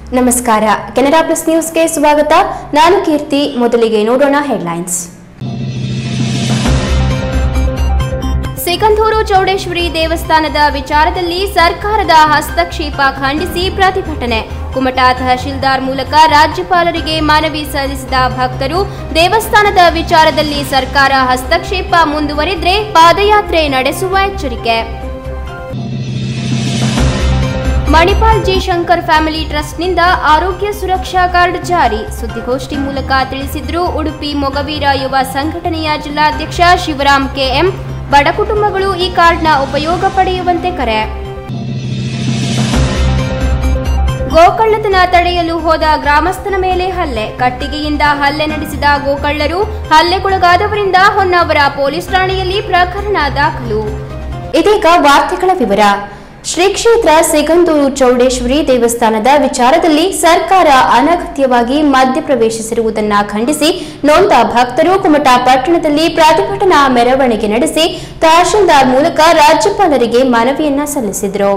ನಮಸ್ಕಾರ ಕೆನರಾ ಪ್ಲಸ್ ನ್ಯೂಸ್ಗೆ ಸ್ವಾಗತ ನಾನು ಕೀರ್ತಿ ಮೊದಲಿಗೆ ನೋಡೋಣ ಹೆಡ್ಲೈನ್ಸ್ ಸಿಗಂಧೂರು ಚೌಡೇಶ್ವರಿ ದೇವಸ್ಥಾನದ ವಿಚಾರದಲ್ಲಿ ಸರ್ಕಾರದ ಹಸ್ತಕ್ಷೇಪ ಖಂಡಿಸಿ ಪ್ರತಿಭಟನೆ ಕುಮಟಾ ತಹಶೀಲ್ದಾರ್ ಮೂಲಕ ರಾಜ್ಯಪಾಲರಿಗೆ ಮನವಿ ಸಲ್ಲಿಸಿದ ಭಕ್ತರು ದೇವಸ್ಥಾನದ ವಿಚಾರದಲ್ಲಿ ಸರ್ಕಾರ ಹಸ್ತಕ್ಷೇಪ ಮುಂದುವರಿದ್ರೆ ಪಾದಯಾತ್ರೆ ನಡೆಸುವ ಎಚ್ಚರಿಕೆ ಮಣಿಪಾಲ್ ಜಿ ಶಂಕರ್ ಫ್ಯಾಮಿಲಿ ಟ್ರಸ್ಟ್ನಿಂದ ಆರೋಗ್ಯ ಸುರಕ್ಷಾ ಕಾರ್ಡ್ ಜಾರಿ ಸುದ್ದಿಗೋಷ್ಠಿ ಮೂಲಕ ತಿಳಿಸಿದ್ರು ಉಡುಪಿ ಮೊಗವೀರ ಯುವ ಸಂಘಟನೆಯ ಜಿಲ್ಲಾಧ್ಯಕ್ಷ ಶಿವರಾಮ್ ಕೆಎಂ ಬಡ ಕುಟುಂಬಗಳು ಈ ಕಾರ್ಡ್ನ ಉಪಯೋಗ ಪಡೆಯುವಂತೆ ಕರೆ ಗೋಕಳ್ಳತನ ತಡೆಯಲು ಹೋದ ಗ್ರಾಮಸ್ಥನ ಮೇಲೆ ಹಲ್ಲೆ ಕಟ್ಟಿಗೆಯಿಂದ ಹಲ್ಲೆ ನಡೆಸಿದ ಗೋಕಳ್ಳರು ಹಲ್ಲೆಗೊಳಗಾದವರಿಂದ ಹೊನ್ನಾವರ ಪೊಲೀಸ್ ಠಾಣೆಯಲ್ಲಿ ಪ್ರಕರಣ ದಾಖಲು ಇದೀಗ ವಾರ್ತೆಗಳ ವಿವರ ಶ್ರೀ ಕ್ಷೇತ್ರ ಸಿಗಂದೂರು ಚೌಡೇಶ್ವರಿ ದೇವಸ್ಥಾನದ ವಿಚಾರದಲ್ಲಿ ಸರ್ಕಾರ ಅನಗತ್ಯವಾಗಿ ಮಧ್ಯಪ್ರವೇಶಿಸಿರುವುದನ್ನ ಖಂಡಿಸಿ ನೊಂದ ಭಕ್ತರು ಕುಮಟಾ ಪಟ್ಟಣದಲ್ಲಿ ಪ್ರತಿಭಟನಾ ಮೆರವಣಿಗೆ ನಡೆಸಿ ತಹಶೀಲ್ದಾರ್ ಮೂಲಕ ರಾಜ್ಯಪಾಲರಿಗೆ ಮನವಿಯನ್ನ ಸಲ್ಲಿಸಿದರು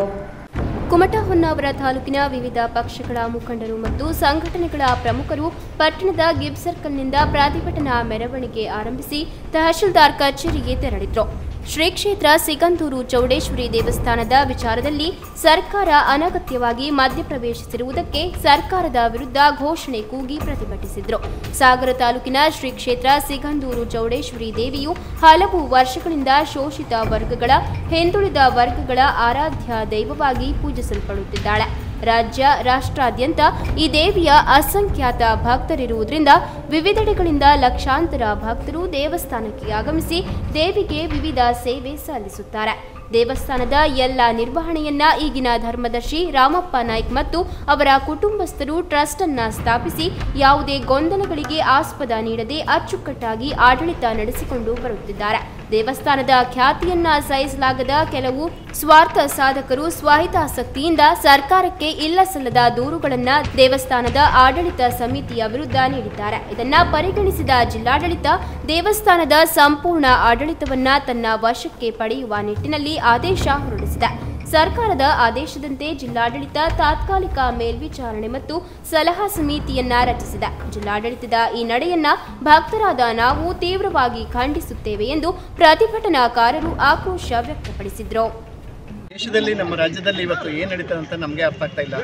ಕುಮಟಾ ಹೊನ್ನಾವರ ತಾಲೂಕಿನ ವಿವಿಧ ಪಕ್ಷಗಳ ಮುಖಂಡರು ಮತ್ತು ಸಂಘಟನೆಗಳ ಪ್ರಮುಖರು ಪಟ್ಟಣದ ಗಿಬ್ ಸರ್ಕಲ್ನಿಂದ ಪ್ರತಿಭಟನಾ ಮೆರವಣಿಗೆ ಆರಂಭಿಸಿ ತಹಶೀಲ್ದಾರ್ ಕಚೇರಿಗೆ ತೆರಳಿದ್ರು ಶ್ರೀ ಕ್ಷೇತ್ರ ಸಿಗಂದೂರು ಚೌಡೇಶ್ವರಿ ದೇವಸ್ಥಾನದ ವಿಚಾರದಲ್ಲಿ ಸರ್ಕಾರ ಅನಗತ್ಯವಾಗಿ ಮಧ್ಯಪ್ರವೇಶಿಸಿರುವುದಕ್ಕೆ ಸರ್ಕಾರದ ವಿರುದ್ಧ ಘೋಷಣೆ ಕೂಗಿ ಪ್ರತಿಭಟಿಸಿದ್ರು ಸಾಗರ ತಾಲೂಕಿನ ಶ್ರೀ ಕ್ಷೇತ್ರ ಸಿಗಂದೂರು ಚೌಡೇಶ್ವರಿ ದೇವಿಯು ಹಲವು ವರ್ಷಗಳಿಂದ ಶೋಷಿತ ವರ್ಗಗಳ ಹಿಂದುಳಿದ ವರ್ಗಗಳ ಆರಾಧ್ಯ ದೈವವಾಗಿ ಪೂಜಿಸಲ್ಪಡುತ್ತಿದ್ದಾಳೆ ರಾಜ್ಯ ರಾಷ್ಟ್ರಾದ್ಯಂತ ಈ ದೇವಿಯ ಅಸಂಖ್ಯಾತ ಭಕ್ತರಿರುವುದರಿಂದ ವಿವಿಧೆಡೆಗಳಿಂದ ಲಕ್ಷಾಂತರ ಭಕ್ತರು ದೇವಸ್ಥಾನಕ್ಕೆ ಆಗಮಿಸಿ ದೇವಿಗೆ ವಿವಿಧ ಸೇವೆ ಸಲ್ಲಿಸುತ್ತಾರೆ ದೇವಸ್ಥಾನದ ಎಲ್ಲ ನಿರ್ವಹಣೆಯನ್ನ ಈಗಿನ ಧರ್ಮದರ್ಶಿ ರಾಮಪ್ಪ ನಾಯ್ಕ್ ಮತ್ತು ಅವರ ಕುಟುಂಬಸ್ಥರು ಟ್ರಸ್ಟ್ ಅನ್ನ ಸ್ಥಾಪಿಸಿ ಯಾವುದೇ ಗೊಂದಲಗಳಿಗೆ ಆಸ್ಪದ ನೀಡದೆ ಅಚ್ಚುಕಟ್ಟಾಗಿ ಆಡಳಿತ ನಡೆಸಿಕೊಂಡು ಬರುತ್ತಿದ್ದಾರೆ ದೇವಸ್ಥಾನದ ಖ್ಯಾತಿಯನ್ನ ಸಹಿಸಲಾಗದ ಕೆಲವು ಸ್ವಾರ್ಥ ಸಾಧಕರು ಸ್ವಹಿತಾಸಕ್ತಿಯಿಂದ ಸರ್ಕಾರಕ್ಕೆ ಇಲ್ಲಸಲ್ಲದ ದೂರುಗಳನ್ನ ದೇವಸ್ಥಾನದ ಆಡಳಿತ ಸಮಿತಿಯ ವಿರುದ್ಧ ನೀಡಿದ್ದಾರೆ ಇದನ್ನ ಪರಿಗಣಿಸಿದ ಜಿಲ್ಲಾಡಳಿತ ದೇವಸ್ಥಾನದ ಸಂಪೂರ್ಣ ಆಡಳಿತವನ್ನ ತನ್ನ ವಶಕ್ಕೆ ಪಡೆಯುವ ನಿಟ್ಟಿನಲ್ಲಿ ಆದೇಶ ಹೊರಡಿಸಿದೆ ಸರ್ಕಾರದ ಆದೇಶದಂತೆ ಜಿಲ್ಲಾಡಳಿತ ತಾತ್ಕಾಲಿಕ ಮೇಲ್ವಿಚಾರಣೆ ಮತ್ತು ಸಲಹಾ ಸಮಿತಿಯನ್ನ ರಚಿಸಿದೆ ಜಿಲ್ಲಾಡಳಿತದ ಈ ನಡೆಯನ್ನ ಭಕ್ತರಾದ ನಾವು ತೀವ್ರವಾಗಿ ಖಂಡಿಸುತ್ತೇವೆ ಎಂದು ಪ್ರತಿಭಟನಾಕಾರರು ಆಕ್ರೋಶ ವ್ಯಕ್ತಪಡಿಸಿದ್ರು ದೇಶದಲ್ಲಿ ನಮ್ಮ ರಾಜ್ಯದಲ್ಲಿ ಇವತ್ತು ಏನು ನಡೀತದೆ ಅಂತ ನಮಗೆ ಅರ್ಥ ಆಗ್ತಾ ಇಲ್ಲ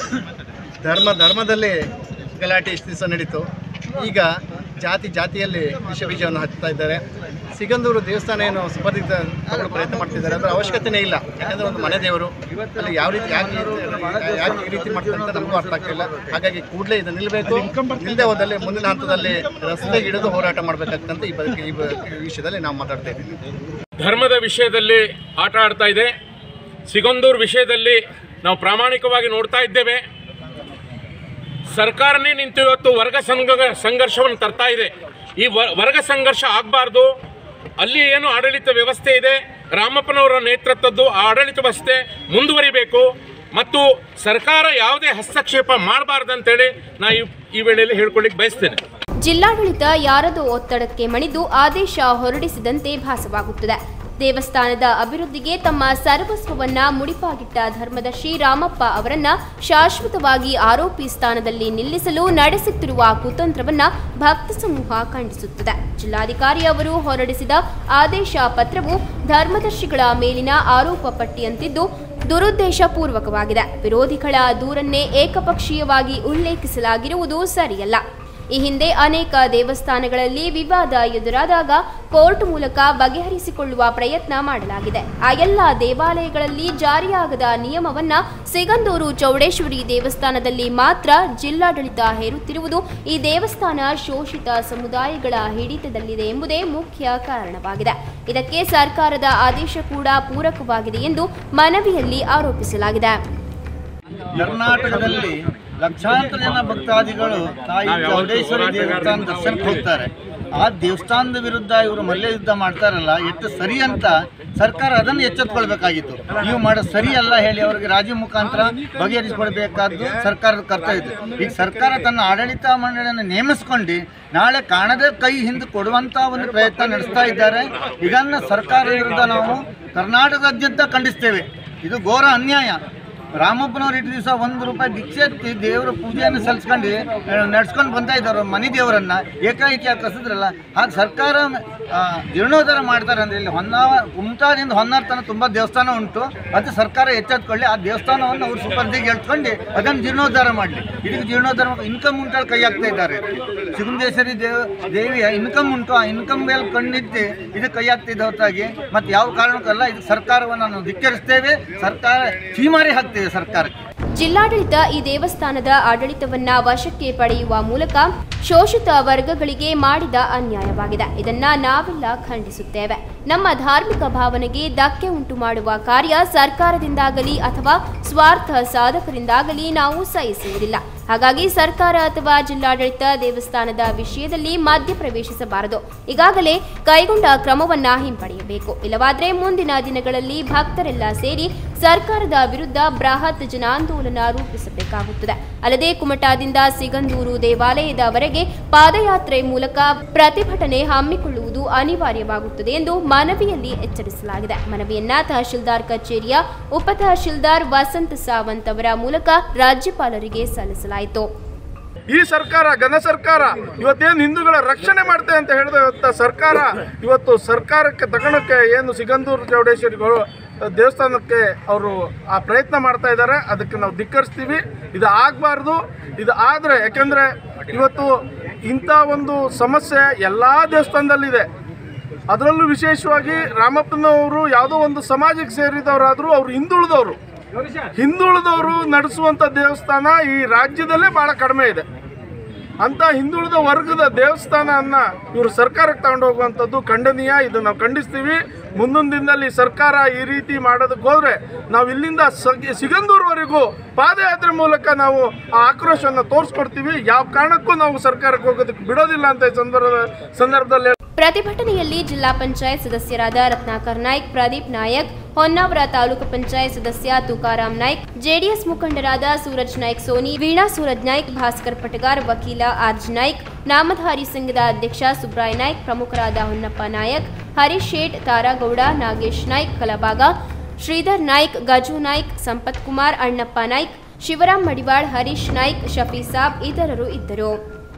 ಧರ್ಮ ಧರ್ಮದಲ್ಲಿ ಗಲಾಟೆ ಇಷ್ಟು ದಿವಸ ನಡೀತು ಈಗ ಜಾತಿ ಜಾತಿಯಲ್ಲಿ ವಿಷ ಬೀಜವನ್ನು ಹಚ್ತಾ ಇದ್ದಾರೆ ಸಿಗಂದೂರು ದೇವಸ್ಥಾನ ಏನು ಸುಪರ್ದಿತ ತಗೊಳ್ಳೋ ಪ್ರಯತ್ನ ಮಾಡ್ತಿದ್ದಾರೆ ಅದರ ಅವಶ್ಯಕತೆನೇ ಇಲ್ಲ ಯಾಕಂದರೆ ಒಂದು ಮನೆ ದೇವರು ಅಲ್ಲಿ ಯಾವ ರೀತಿ ಯಾಕೆ ಈ- ಯಾಕೆ ಈ ರೀತಿ ಮಾಡ್ತಾರೆ ಅಂತ ನಮಗೂ ಅರ್ಥ ಆಗ್ತಿಲ್ಲ ಹಾಗಾಗಿ ಕೂಡಲೇ ಇದು ನಿಲ್ಲಬೇಕು ನಿಲ್ಲದೆ ಹೋದಲ್ಲಿ ಮುಂದಿನ ಹಂತದಲ್ಲಿ ರಸ್ತೆಗೆ ಇಳಿದು ಹೋರಾಟ ಮಾಡಬೇಕಾಗ್ತಂತ ಈ ಬಗ್ಗೆ ಈ ಬ- ಈ ವಿಷಯದಲ್ಲಿ ನಾವು ಮಾತಾಡ್ತಾ ಇದ್ದೀವಿ ಧರ್ಮದ ವಿಷಯದಲ್ಲಿ ಆಟ ಆಡ್ತಾ ಇದೆ ಸಿಗಂದೂರ್ ವಿಷಯದಲ್ಲಿ ನಾವು ಪ್ರಾಮಾಣಿಕವಾಗಿ ನೋಡ್ತಾ ಇದ್ದೇವೆ ಸರ್ಕಾರನೇ ನಿಂತು ಇವತ್ತು ವರ್ಗ ಸಂಘ ಸಂಘರ್ಷವನ್ನು ತರ್ತಾ ಇದೆ ಈ ವ- ವರ್ಗ ಸಂಘರ್ಷ ಆಗಬಾರ್ದು ಅಲ್ಲಿ ಏನು ಆಡಳಿತ ವ್ಯವಸ್ಥೆ ಇದೆ ರಾಮಪ್ಪನವರ ನೇತೃತ್ವದ್ದು ಆ ಆಡಳಿತ ವ್ಯವಸ್ಥೆ ಮುಂದುವರಿಬೇಕು ಮತ್ತು ಸರ್ಕಾರ ಯಾವುದೇ ಹಸ್ತಕ್ಷೇಪ ಮಾಡಬಾರ್ದಂತೇಳಿ ನಾ ಈ ಈ ವೇಳೆಯಲ್ಲಿ ಹೇಳ್ಕೊಳ್ಳಿಕ್ಕೆ ಬಯಸ್ತೇನೆ ಜಿಲ್ಲಾಡಳಿತ ಯಾರದೋ ಒತ್ತಡಕ್ಕೆ ಮಣಿದು ಆದೇಶ ಹೊರಡಿಸಿದಂತೆ ಭಾಸವಾಗುತ್ತದೆ ದೇವಸ್ಥಾನದ ಅಭಿವೃದ್ಧಿಗೆ ತಮ್ಮ ಸರ್ವಸ್ವವನ್ನ ಮುಡಿಪಾಗಿಟ್ಟ ಧರ್ಮದರ್ಶಿ ರಾಮಪ್ಪ ಅವರನ್ನ ಶಾಶ್ವತವಾಗಿ ಆರೋಪಿ ಸ್ಥಾನದಲ್ಲಿ ನಿಲ್ಲಿಸಲು ನಡೆಸುತ್ತಿರುವ ಕುತಂತ್ರವನ್ನ ಭಕ್ತ ಸಮೂಹ ಖಂಡಿಸುತ್ತದೆ ಜಿಲ್ಲಾಧಿಕಾರಿ ಅವರು ಹೊರಡಿಸಿದ ಆದೇಶ ಪತ್ರವು ಧರ್ಮದರ್ಶಿಗಳ ಮೇಲಿನ ಆರೋಪ ಪಟ್ಟಿಯಂತಿದ್ದು ದುರುದ್ದೇಶಪೂರ್ವಕವಾಗಿದೆ ವಿರೋಧಿಗಳ ದೂರನ್ನೇ ಏಕಪಕ್ಷೀಯವಾಗಿ ಉಲ್ಲೇಖಿಸಲಾಗಿರುವುದು ಸರಿಯಲ್ಲ ಈ ಹಿಂದೆ ಅನೇಕ ದೇವಸ್ಥಾನಗಳಲ್ಲಿ ವಿವಾದ ಎದುರಾದಾಗ ಕೋರ್ಟ್ ಮೂಲಕ ಬಗೆಹರಿಸಿಕೊಳ್ಳುವ ಪ್ರಯತ್ನ ಮಾಡಲಾಗಿದೆ ಆ ಎಲ್ಲ ದೇವಾಲಯಗಳಲ್ಲಿ ಜಾರಿಯಾಗದ ನಿಯಮವನ್ನ ಸಿಗಂದೂರು ಚೌಡೇಶ್ವರಿ ದೇವಸ್ಥಾನದಲ್ಲಿ ಮಾತ್ರ ಜಿಲ್ಲಾಡಳಿತ ಹೇರುತ್ತಿರುವುದು ಈ ದೇವಸ್ಥಾನ ಶೋಷಿತ ಸಮುದಾಯಗಳ ಹಿಡಿತದಲ್ಲಿದೆ ಎಂಬುದೇ ಮುಖ್ಯ ಕಾರಣವಾಗಿದೆ ಇದಕ್ಕೆ ಸರ್ಕಾರದ ಆದೇಶ ಕೂಡ ಪೂರಕವಾಗಿದೆ ಎಂದು ಮನವಿಯಲ್ಲಿ ಆರೋಪಿಸಲಾಗಿದೆ ಕರ್ನಾಟಕದಲ್ಲಿ ಲಕ್ಷಾಂತರ ಜನ ಭಕ್ತಾದಿಗಳು ತಾಯಿ ಚೌಡೇಶ್ವರಿ ದೇವಸ್ಥಾನ ದರ್ಶನಕ್ಕೆ ಹೋಗ್ತಾರೆ ಆ ದೇವಸ್ಥಾನದ ವಿರುದ್ಧ ಇವರು ಮಲ್ಯ ಯುದ್ಧ ಮಾಡ್ತಾರಲ್ಲ ಎಷ್ಟು ಸರಿ ಅಂತ ಸರ್ಕಾರ ಅದನ್ನು ಎಚ್ಚೆತ್ಕೊಳ್ಬೇಕಾಗಿತ್ತು ನೀವು ಮಾಡೋದು ಸರಿ ಅಲ್ಲ ಹೇಳಿ ಅವರಿಗೆ ರಾಜಿ ಮುಖಾಂತರ ಬಗೆಹರಿಸಿಕೊಳ್ಬೇಕಾದ್ದು ಸರ್ಕಾರದ ಕರ್ತವ್ಯ ಇದೆ ಈಗ ಸರ್ಕಾರ ತನ್ನ ಆಡಳಿತ ಮಂಡಳಿಯನ್ನು ನೇಮಿಸ್ಕೊಂಡು ನಾಳೆ ಕಾಣದೇ ಕೈ ಹಿಂದೆ ಕೊಡುವಂತ ಒಂದು ಪ್ರಯತ್ನ ನಡೆಸ್ತಾ ಇದ್ದಾರೆ ಇದನ್ನು ಸರ್ಕಾರದ ವಿರುದ್ಧ ನಾವು ಕರ್ನಾಟಕದಾದ್ಯಂತ ಖಂಡಿಸ್ತೇವೆ ಇದು ಘೋರ ಅನ್ಯಾಯ ರಾಮಪ್ಪನವ್ರು ಇಟ್ಟು ದಿವಸ ಒಂದು ರೂಪಾಯಿ ಭಿಕ್ಷೆ ಎತ್ತಿ ದೇವರ ಪೂಜೆಯನ್ನು ಸಲ್ಲಿಸ್ಕೊಂಡು ನಡ್ಸ್ಕೊಂಡು ಬಂತಾ ಇದ್ದಾರೆ ಮನೆ ದೇವರನ್ನ ಏಕಾಏಕಿ ಕಸಿದ್ರಲ್ಲ ಹಾಗೆ ಸರ್ಕಾರ ಆ, ಜೀರ್ಣೋದ್ಧಾರ ಮಾಡ್ತಾರೆ ಅಂದ್ರೆ ಇಲ್ಲಿ ಹೊನ್ನಾವ ಕುಮಟಾದಿಂದ ಹೊನ್ನಾರ್ ತನಕ ತುಂಬ ದೇವಸ್ಥಾನ ಉಂಟು ಅದು ಸರ್ಕಾರ ಎಚ್ಚೆತ್ಕೊಳ್ಳಿ ಆ ದೇವಸ್ಥಾನವನ್ನು ಅವ್ರು ಸುಪರ್ದಿಗೆ ಎಳ್ಕೊಂಡು ಅದನ್ನು ಜೀರ್ಣೋದ್ಧಾರ ಮಾಡಲಿ ಇದಕ್ಕೆ ಜೀರ್ಣೋದ್ಧಾರ ಇನ್ಕಮ್ ಉಂಟು ಕೈ ಹಾಕ್ತಾ ಇದ್ದಾರೆ ಸಿಗುಂದೇಶ್ವರಿ ದೇವ ದೇವಿಯ ಇನ್ಕಮ್ ಉಂಟು ಆ ಇನ್ಕಮ್ ಮೇಲೆ ಕಣ್ಣಿಟ್ಟು ಇದಕ್ಕೆ ಕೈ ಹಾಕ್ತಿದ್ದ ಹೊರತಾಗಿ ಮತ್ತು ಯಾವ ಕಾರಣಕ್ಕಲ್ಲ ಇದು ಸರ್ಕಾರವನ್ನು ನಾವು ಧಿಕ್ಕರಿಸ್ತೇವೆ ಸರ್ಕಾರ ಚೀಮಾರಿ ಹಾಕ್ತೇವೆ ಸರ್ಕಾರಕ್ಕೆ ಜಿಲ್ಲಾಡಳಿತ ಈ ದೇವಸ್ಥಾನದ ಆಡಳಿತವನ್ನ ವಶಕ್ಕೆ ಪಡೆಯುವ ಮೂಲಕ ಶೋಷಿತ ವರ್ಗಗಳಿಗೆ ಮಾಡಿದ ಅನ್ಯಾಯವಾಗಿದೆ ಇದನ್ನ ನಾವೆಲ್ಲ ಖಂಡಿಸುತ್ತೇವೆ ನಮ್ಮ ಧಾರ್ಮಿಕ ಭಾವನೆಗೆ ಧಕ್ಕೆ ಉಂಟು ಮಾಡುವ ಕಾರ್ಯ ಸರ್ಕಾರದಿಂದಾಗಲಿ ಅಥವಾ ಸ್ವಾರ್ಥ ಸಾಧಕರಿಂದಾಗಲಿ ನಾವು ಸಹಿಸುವುದಿಲ್ಲ ಹಾಗಾಗಿ ಸರ್ಕಾರ ಅಥವಾ ಜಿಲ್ಲಾಡಳಿತ ದೇವಸ್ಥಾನದ ವಿಷಯದಲ್ಲಿ ಮಧ್ಯ ಪ್ರವೇಶಿಸಬಾರದು ಈಗಾಗಲೇ ಕೈಗೊಂಡ ಕ್ರಮವನ್ನ ಹಿಂಪಡೆಯಬೇಕು ಇಲ್ಲವಾದ್ರೆ ಮುಂದಿನ ದಿನಗಳಲ್ಲಿ ಭಕ್ತರೆಲ್ಲ ಸೇರಿ ಸರ್ಕಾರದ ವಿರುದ್ಧ ಬೃಹತ್ ಜನಾಂದೋಲನ ರೂಪಿಸಬೇಕಾಗುತ್ತದೆ ಅಲ್ಲದೆ ಕುಮಟಾದಿಂದ ಸಿಗಂದೂರು ದೇವಾಲಯದವರೆಗೆ ಪಾದಯಾತ್ರೆ ಮೂಲಕ ಪ್ರತಿಭಟನೆ ಹಮ್ಮಿಕೊಳ್ಳುವುದು ಅನಿವಾರ್ಯವಾಗುತ್ತದೆ ಎಂದು ಮನವಿಯಲ್ಲಿ ಎಚ್ಚರಿಸಲಾಗಿದೆ ಮನವಿಯನ್ನ ತಹಶೀಲ್ದಾರ್ ಕಚೇರಿಯ ಉಪ ತಹಶೀಲ್ದಾರ್ ವಸಂತ್ ಸಾವಂತ್ ಅವರ ಮೂಲಕ ರಾಜ್ಯಪಾಲರಿಗೆ ಸಲ್ಲಿಸಲಾಯಿತು ಈ ಸರ್ಕಾರ ಘನ ಸರ್ಕಾರ ಇವತ್ತೇನು ಹಿಂದೂಗಳ ರಕ್ಷಣೆ ಮಾಡ್ತೆ ಅಂತ ಹೇಳಿದ ಇವತ್ತು ಸರ್ಕಾರ ಇವತ್ತು ಸರ್ಕಾರಕ್ಕೆ ತಗೊಳಕ್ಕೆ ಏನು ಸಿಗಂದೂರು ಚೌಡೇಶ್ವರಿಗಳು ದೇವಸ್ಥಾನಕ್ಕೆ ಅವರು ಆ ಪ್ರಯತ್ನ ಮಾಡ್ತಾ ಇದ್ದಾರೆ ಅದಕ್ಕೆ ನಾವು ಧಿಕ್ಕರಿಸ್ತೀವಿ ಇದು ಆಗಬಾರ್ದು ಇದು ಆದರೆ ಯಾಕೆಂದರೆ ಇವತ್ತು ಇಂಥ ಒಂದು ಸಮಸ್ಯೆ ಎಲ್ಲ ದೇವಸ್ಥಾನದಲ್ಲಿದೆ ಅದರಲ್ಲೂ ವಿಶೇಷವಾಗಿ ರಾಮಪ್ಪನವರು ಯಾವುದೋ ಒಂದು ಸಮಾಜಕ್ಕೆ ಸೇರಿದವರಾದರೂ ಅವರು ಹಿಂದುಳಿದವರು ಹಿಂದುಳಿದವರು ನಡೆಸುವಂಥ ದೇವಸ್ಥಾನ ಈ ರಾಜ್ಯದಲ್ಲೇ ಭಾಳ ಕಡಿಮೆ ಇದೆ ಅಂತ ಹಿಂದುಳಿದ ವರ್ಗದ ದೇವಸ್ಥಾನವನ್ನು ಇವರು ಸರ್ಕಾರಕ್ಕೆ ತಗೊಂಡು ಹೋಗುವಂಥದ್ದು ಖಂಡನೀಯ ಇದು ನಾವು ಖಂಡಿಸ್ತೀವಿ ಮುಂದೊಂದು ದಿನದಲ್ಲಿ ಸರ್ಕಾರ ಈ ರೀತಿ ಮಾಡೋದಕ್ಕೆ ಹೋದರೆ ನಾವು ಇಲ್ಲಿಂದ ಸಗ್- ಸಿಗಂದೂರ್ವರೆಗೂ ಪಾದಯಾತ್ರೆ ಮೂಲಕ ನಾವು ಆ ಆಕ್ರೋಶವನ್ನು ತೋರಿಸ್ಕೊಡ್ತೀವಿ ಯಾವ ಕಾರಣಕ್ಕೂ ನಾವು ಸರ್ಕಾರಕ್ಕೆ ಹೋಗೋದಕ್ಕೆ ಬಿಡೋದಿಲ್ಲ ಅಂತ ಈ ಸಂದರ್ಭ ಸಂದರ್ಭದಲ್ಲಿ ಪ್ರತಿಭಟನೆಯಲ್ಲಿ ಜಿಲ್ಲಾ ಪಂಚಾಯತ್ ಸದಸ್ಯರಾದ ರತ್ನಾಕರ್ ನಾಯ್ಕ್ ಪ್ರದೀಪ್ ನಾಯಕ್ ಹೊನ್ನಾವರ ತಾಲೂಕು ಪಂಚಾಯತ್ ಸದಸ್ಯ ತುಕಾರಾಂ ನಾಯ್ಕ್ ಜೆಡಿಎಸ್ ಮುಖಂಡರಾದ ಸೂರಜ್ ನಾಯ್ಕ್ ಸೋನಿ ವೀಣಾ ಸೂರಜ್ ನಾಯ್ಕ್ ಭಾಸ್ಕರ್ ಪಟಗಾರ್ ವಕೀಲ ಆರ್ಜ್ ನಾಯ್ಕ್ ನಾಮಧಾರಿ ಸಂಘದ ಅಧ್ಯಕ್ಷ ಸುಬ್ರಾಯ್ ನಾಯ್ಕ್ ಪ್ರಮುಖರಾದ ಹೊನ್ನಪ್ಪ ನಾಯಕ್ ಹರೀಶ್ ಶೇಟ್ ತಾರಾಗೌಡ ನಾಗೇಶ್ ನಾಯ್ಕ್ ಕಲಬಾಗ ಶ್ರೀಧರ್ ನಾಯ್ಕ್ ಗಜು ನಾಯ್ಕ್ ಸಂಪತ್ ಕುಮಾರ್ ಅಣ್ಣಪ್ಪ ನಾಯ್ಕ್ ಶಿವರಾಮ್ ಮಡಿವಾಳ್ ಹರೀಶ್ ನಾಯ್ಕ್ ಶಫಿ ಸಾಬ್ ಇತರರು ಇದ್ದರು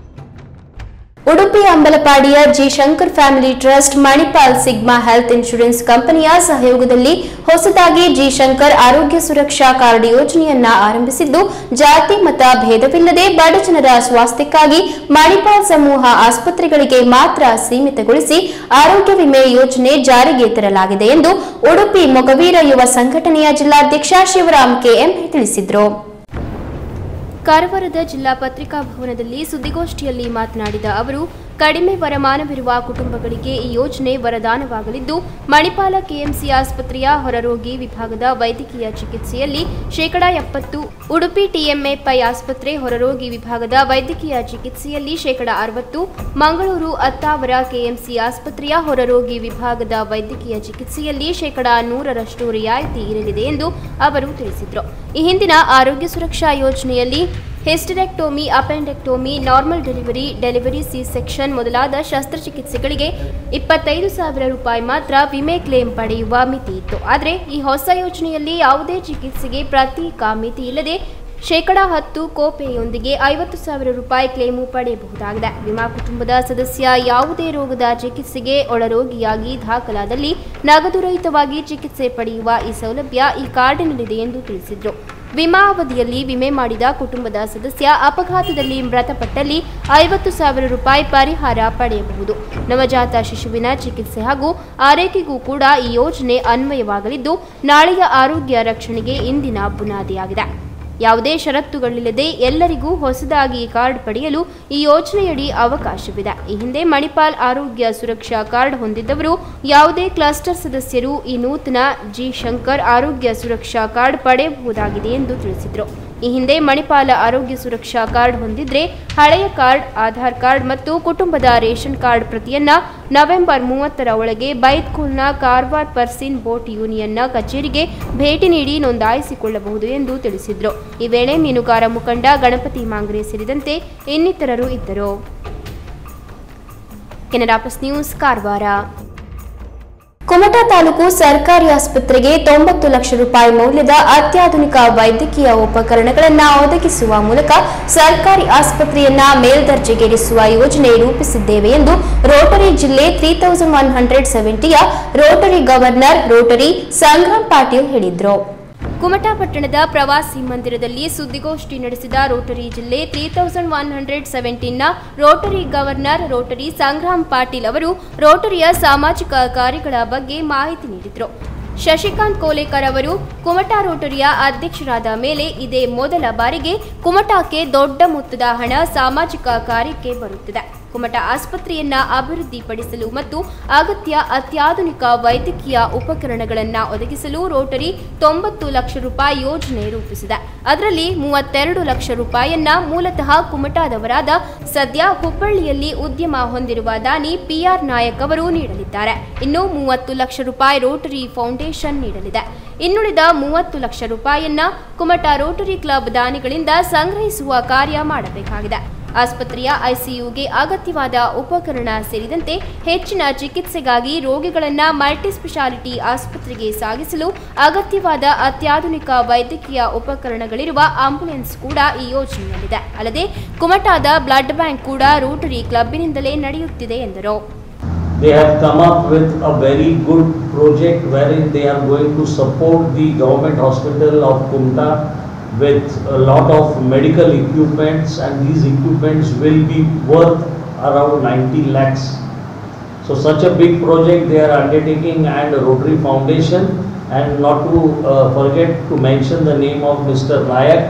ಉಡುಪಿ ಅಂಬಲಪಾಡಿಯ G Shankar family trust Manipal Sigma health insurance ಕಂಪನಿಯ ಸಹಯೋಗದಲ್ಲಿ ಹೊಸದಾಗಿ ಜಿ ಶಂಕರ್ ಆರೋಗ್ಯ ಸುರಕ್ಷಾ ಕಾರ್ಡ್ ಯೋಜನೆಯನ್ನ ಆರಂಭಿಸಿದ್ದು ಜಾತಿ ಮತ ಭೇದವಿಲ್ಲದೆ ಬಡಜನರ ಸ್ವಾಸ್ಥ್ಯಕ್ಕಾಗಿ ಮಣಿಪಾಲ್ ಸಮೂಹ ಆಸ್ಪತ್ರೆಗಳಿಗೆ ಮಾತ್ರ ಸೀಮಿತಗೊಳಿಸಿ ಆರೋಗ್ಯ ವಿಮೆ ಯೋಜನೆ ಜಾರಿಗೆ ತರಲಾಗಿದೆ ಎಂದು ಉಡುಪಿ ಮೊಗವೀರ ಯುವ ಸಂಘಟನೆಯ ಜಿಲ್ಲಾಧ್ಯಕ್ಷ ಶಿವರಾಮ್ ಕೆಎಂ ತಿಳಿಸಿದರು ಕಾರವಾರದ ಜಿಲ್ಲಾ ಪತ್ರಿಕಾ ಭವನದಲ್ಲಿ ಸುದ್ದಿಗೋಷ್ಠಿಯಲ್ಲಿ ಮಾತನಾಡಿದ ಅವರು ಕಡಿಮೆ ವರಮಾನವಿರುವ ಕುಟುಂಬಗಳಿಗೆ ಈ ಯೋಜನೆ ವರದಾನವಾಗಲಿದ್ದು ಮಣಿಪಾಲ ಕೆಎಂಸಿ ಆಸ್ಪತ್ರೆಯ ಹೊರರೋಗಿ ವಿಭಾಗದ ವೈದ್ಯಕೀಯ ಚಿಕಿತ್ಸೆಯಲ್ಲಿ ಶೇಕಡಾ ಎಪ್ಪತ್ತು ಉಡುಪಿ ಟಿಎಂಎ ಪೈ ಆಸ್ಪತ್ರೆ ಹೊರರೋಗಿ ವಿಭಾಗದ ವೈದ್ಯಕೀಯ ಚಿಕಿತ್ಸೆಯಲ್ಲಿ ಶೇಕಡಾ ಅರವತ್ತು ಮಂಗಳೂರು ಅತ್ತಾವರ ಕೆಎಂಸಿ ಆಸ್ಪತ್ರೆಯ ಹೊರರೋಗಿ ವಿಭಾಗದ ವೈದ್ಯಕೀಯ ಚಿಕಿತ್ಸೆಯಲ್ಲಿ ಶೇಕಡಾ ನೂರರಷ್ಟು ರಿಯಾಯಿತಿ ಇರಲಿದೆ ಎಂದು ಅವರು ತಿಳಿಸಿದರು ಈ ಹಿಂದಿನ ಆರೋಗ್ಯ ಸುರಕ್ಷಾ ಯೋಜನೆಯಲ್ಲಿ hysterectomy appendectomy normal delivery delivery C section ಮೊದಲಾದ ಶಸ್ತ್ರಚಿಕಿತ್ಸೆಗಳಿಗೆ ಇಪ್ಪತ್ತೈದು ಸಾವಿರ ರೂಪಾಯಿ ಮಾತ್ರ ವಿಮೆ ಕ್ಲೇಮ್ ಪಡೆಯುವ ಮಿತಿ ಇತ್ತು ಆದರೆ ಈ ಹೊಸ ಯೋಜನೆಯಲ್ಲಿ ಯಾವುದೇ ಚಿಕಿತ್ಸೆಗೆ ಪ್ರತ್ಯೇಕ ಮಿತಿ ಇಲ್ಲದೆ ಶೇಕಡಾ ಹತ್ತು ಕೋಪೆಯೊಂದಿಗೆ ಐವತ್ತು ಸಾವಿರ ರೂಪಾಯಿ ಕ್ಲೇಮು ಪಡೆಯಬಹುದಾಗಿದೆ ವಿಮಾ ಕುಟುಂಬದ ಸದಸ್ಯ ಯಾವುದೇ ರೋಗದ ಚಿಕಿತ್ಸೆಗೆ ಒಳರೋಗಿಯಾಗಿ ದಾಖಲಾದಲ್ಲಿ ನಗದು ರಹಿತವಾಗಿ ಚಿಕಿತ್ಸೆ ಪಡೆಯುವ ಈ ಸೌಲಭ್ಯ ಈ ಕಾರ್ಡಿನಲ್ಲಿದೆ ಎಂದು ತಿಳಿಸಿದರು ವಿಮಾ ಅವಧಿಯಲ್ಲಿ ವಿಮೆ ಮಾಡಿದ ಕುಟುಂಬದ ಸದಸ್ಯ ಅಪಘಾತದಲ್ಲಿ ಮೃತಪಟ್ಟಲ್ಲಿ ಐವತ್ತು ಸಾವಿರ ರೂಪಾಯಿ ಪರಿಹಾರ ಪಡೆಯಬಹುದು ನವಜಾತ ಶಿಶುವಿನ ಚಿಕಿತ್ಸೆ ಹಾಗೂ ಆರೈಕೆಗೂ ಕೂಡ ಈ ಯೋಜನೆ ಅನ್ವಯವಾಗಲಿದ್ದು ನಾಳೆಯ ಆರೋಗ್ಯ ರಕ್ಷಣೆಗೆ ಇಂದಿನ ಬುನಾದಿಯಾಗಿದೆ ಯಾವುದೇ ಷರತ್ತುಗಳಿಲ್ಲದೆ ಎಲ್ಲರಿಗೂ ಹೊಸದಾಗಿ ಕಾರ್ಡ್ ಪಡೆಯಲು ಈ ಯೋಜನೆಯಡಿ ಅವಕಾಶವಿದೆ ಈ ಹಿಂದೆ ಮಣಿಪಾಲ್ ಆರೋಗ್ಯ ಸುರಕ್ಷಾ ಕಾರ್ಡ್ ಹೊಂದಿದ್ದವರು ಯಾವುದೇ ಕ್ಲಸ್ಟರ್ ಸದಸ್ಯರು ಈ ನೂತನ ಜಿ ಶಂಕರ್ ಆರೋಗ್ಯ ಸುರಕ್ಷಾ ಕಾರ್ಡ್ ಪಡೆಯಬಹುದಾಗಿದೆ ಎಂದು ತಿಳಿಸಿದರು ಈ ಹಿಂದೆ ಮಣಿಪಾಲ ಆರೋಗ್ಯ ಸುರಕ್ಷಾ ಕಾರ್ಡ್ ಹೊಂದಿದ್ರೆ ಹಳೆಯ ಕಾರ್ಡ್ ಆಧಾರ್ ಕಾರ್ಡ್ ಮತ್ತು ಕುಟುಂಬದ ರೇಷನ್ ಕಾರ್ಡ್ ಪ್ರತಿಯನ್ನ ನವೆಂಬರ್ ಮೂವತ್ತರ ಒಳಗೆ ಬೈತ್ಕೂಲ್ನ ಕಾರ್ವಾರ್ ಪರ್ಸಿನ್ ಬೋಟ್ ಯೂನಿಯನ್ನ ಕಚೇರಿಗೆ ಭೇಟಿ ನೀಡಿ ನೋಂದಾಯಿಸಿಕೊಳ್ಳಬಹುದು ಎಂದು ತಿಳಿಸಿದರು ಈ ವೇಳೆ ಮೀನುಗಾರ ಮುಖಂಡ ಗಣಪತಿ ಮಾಂಗ್ರೆ ಸೇರಿದಂತೆ ಇನ್ನಿತರರು ಇದ್ದರು ಕೆನರಾ ಪ್ಲಸ್ ನ್ಯೂಸ್ ಕಾರವಾರ ಕುಮಟಾ ತಾಲೂಕು ಸರ್ಕಾರಿ ಆಸ್ಪತ್ರೆಗೆ ತೊಂಬತ್ತು ಲಕ್ಷ ರೂಪಾಯಿ ಮೌಲ್ಯದ ಅತ್ಯಾಧುನಿಕ ವೈದ್ಯಕೀಯ ಉಪಕರಣಗಳನ್ನು ಒದಗಿಸುವ ಮೂಲಕ ಸರ್ಕಾರಿ ಆಸ್ಪತ್ರೆಯನ್ನ ಮೇಲ್ದರ್ಜೆಗೇರಿಸುವ ಯೋಜನೆ ರೂಪಿಸಿದ್ದೇವೆ ಎಂದು ರೋಟರಿ ಜಿಲ್ಲೆ ತ್ರೀ ತೌಸಂಡ್ ಒನ್ ಹಂಡ್ರೆಡ್ ಸೆವೆಂಟಿಯ Rotary governor Rotary Sangram Patil ಹೇಳಿದರು ಕುಮಟಾ ಪಟ್ಟಣದ ಪ್ರವಾಸಿ ಮಂದಿರದಲ್ಲಿ ಸುದ್ದಿಗೋಷ್ಠಿ ನಡೆಸಿದ ರೋಟರಿ ಜಿಲ್ಲೆ ತ್ರೀ ತೌಸಂಡ್ ಒನ್ ಹಂಡ್ರೆಡ್ ಸೆವೆಂಟೀನ್ನ Rotary governor Rotary Sangram Patil ಅವರು ರೋಟರಿಯ ಸಾಮಾಜಿಕ ಕಾರ್ಯಗಳ ಬಗ್ಗೆ ಮಾಹಿತಿ ನೀಡಿದರು ಶಶಿಕಾಂತ್ ಕೋಲೇಕರ್ ಅವರು ಕುಮಟಾ ರೋಟರಿಯ ಅಧ್ಯಕ್ಷರಾದ ಮೇಲೆ ಇದೇ ಮೊದಲ ಬಾರಿಗೆ ಕುಮಟಾಕ್ಕೆ ದೊಡ್ಡ ಮೊತ್ತದ ಹಣ ಸಾಮಾಜಿಕ ಕಾರ್ಯಕ್ಕೆ ಬರುತ್ತಿದೆ ಕುಮಟಾ ಆಸ್ಪತ್ರೆಯನ್ನ ಅಭಿವೃದ್ಧಿಪಡಿಸಲು ಮತ್ತು ಅಗತ್ಯ ಅತ್ಯಾಧುನಿಕ ವೈದ್ಯಕೀಯ ಉಪಕರಣಗಳನ್ನು ಒದಗಿಸಲು ರೋಟರಿ ತೊಂಬತ್ತು ಲಕ್ಷ ರೂಪಾಯಿ ಯೋಜನೆ ರೂಪಿಸಿದೆ ಅದರಲ್ಲಿ ಮೂವತ್ತೆರಡು ಲಕ್ಷ ರೂಪಾಯಿಯನ್ನ ಮೂಲತಃ ಕುಮಟಾದವರಾದ ಸದ್ಯ ಹುಬ್ಬಳ್ಳಿಯಲ್ಲಿ ಉದ್ಯಮ ಹೊಂದಿರುವ ದಾನಿ ಪಿಆರ್ ನಾಯಕ್ ಅವರು ನೀಡಲಿದ್ದಾರೆ ಇನ್ನು ಮೂವತ್ತು ಲಕ್ಷ ರೂಪಾಯಿ ರೋಟರಿ ಫೌಂಡೇಶನ್ ನೀಡಲಿದೆ ಇನ್ನುಳಿದ ಮೂವತ್ತು ಲಕ್ಷ ರೂಪಾಯಿಯನ್ನ ಕುಮಟಾ ರೋಟರಿ ಕ್ಲಬ್ ದಾನಿಗಳಿಂದ ಸಂಗ್ರಹಿಸುವ ಕಾರ್ಯ ಮಾಡಬೇಕಾಗಿದೆ ಆಸ್ಪತ್ರೆಯ ಐಸಿಯುಗೆ ಅಗತ್ಯವಾದ ಉಪಕರಣ ಸೇರಿದಂತೆ ಹೆಚ್ಚಿನ ಚಿಕಿತ್ಸೆಗಾಗಿ ರೋಗಿಗಳನ್ನ ಮಲ್ಟಿ ಸ್ಪೆಷಾಲಿಟಿ ಆಸ್ಪತ್ರೆಗೆ ಸಾಗಿಸಲು ಅಗತ್ಯವಾದ ಅತ್ಯಾಧುನಿಕ ವೈದ್ಯಕೀಯ ಉಪಕರಣಗಳಿರುವ ಆಂಬ್ಯುಲೆನ್ಸ್ ಕೂಡ ಈ ಯೋಜನೆಯಲ್ಲಿದೆ ಅಲ್ಲದೆ ಕುಮಟಾದ ಬ್ಲಡ್ ಬ್ಯಾಂಕ್ ಕೂಡ ರೋಟರಿ ಕ್ಲಬ್ಬಿನಿಂದಲೇ ನಡೆಯುತ್ತಿದೆ ಎಂದರು They have come up with a very good project wherein they are going to support the government hospital of Kumta with a lot of medical equipments and these equipments will be worth around 90 lakhs. So such a big project they are undertaking and Rotary Foundation and not to uh, forget to mention the name of Mr. Nayak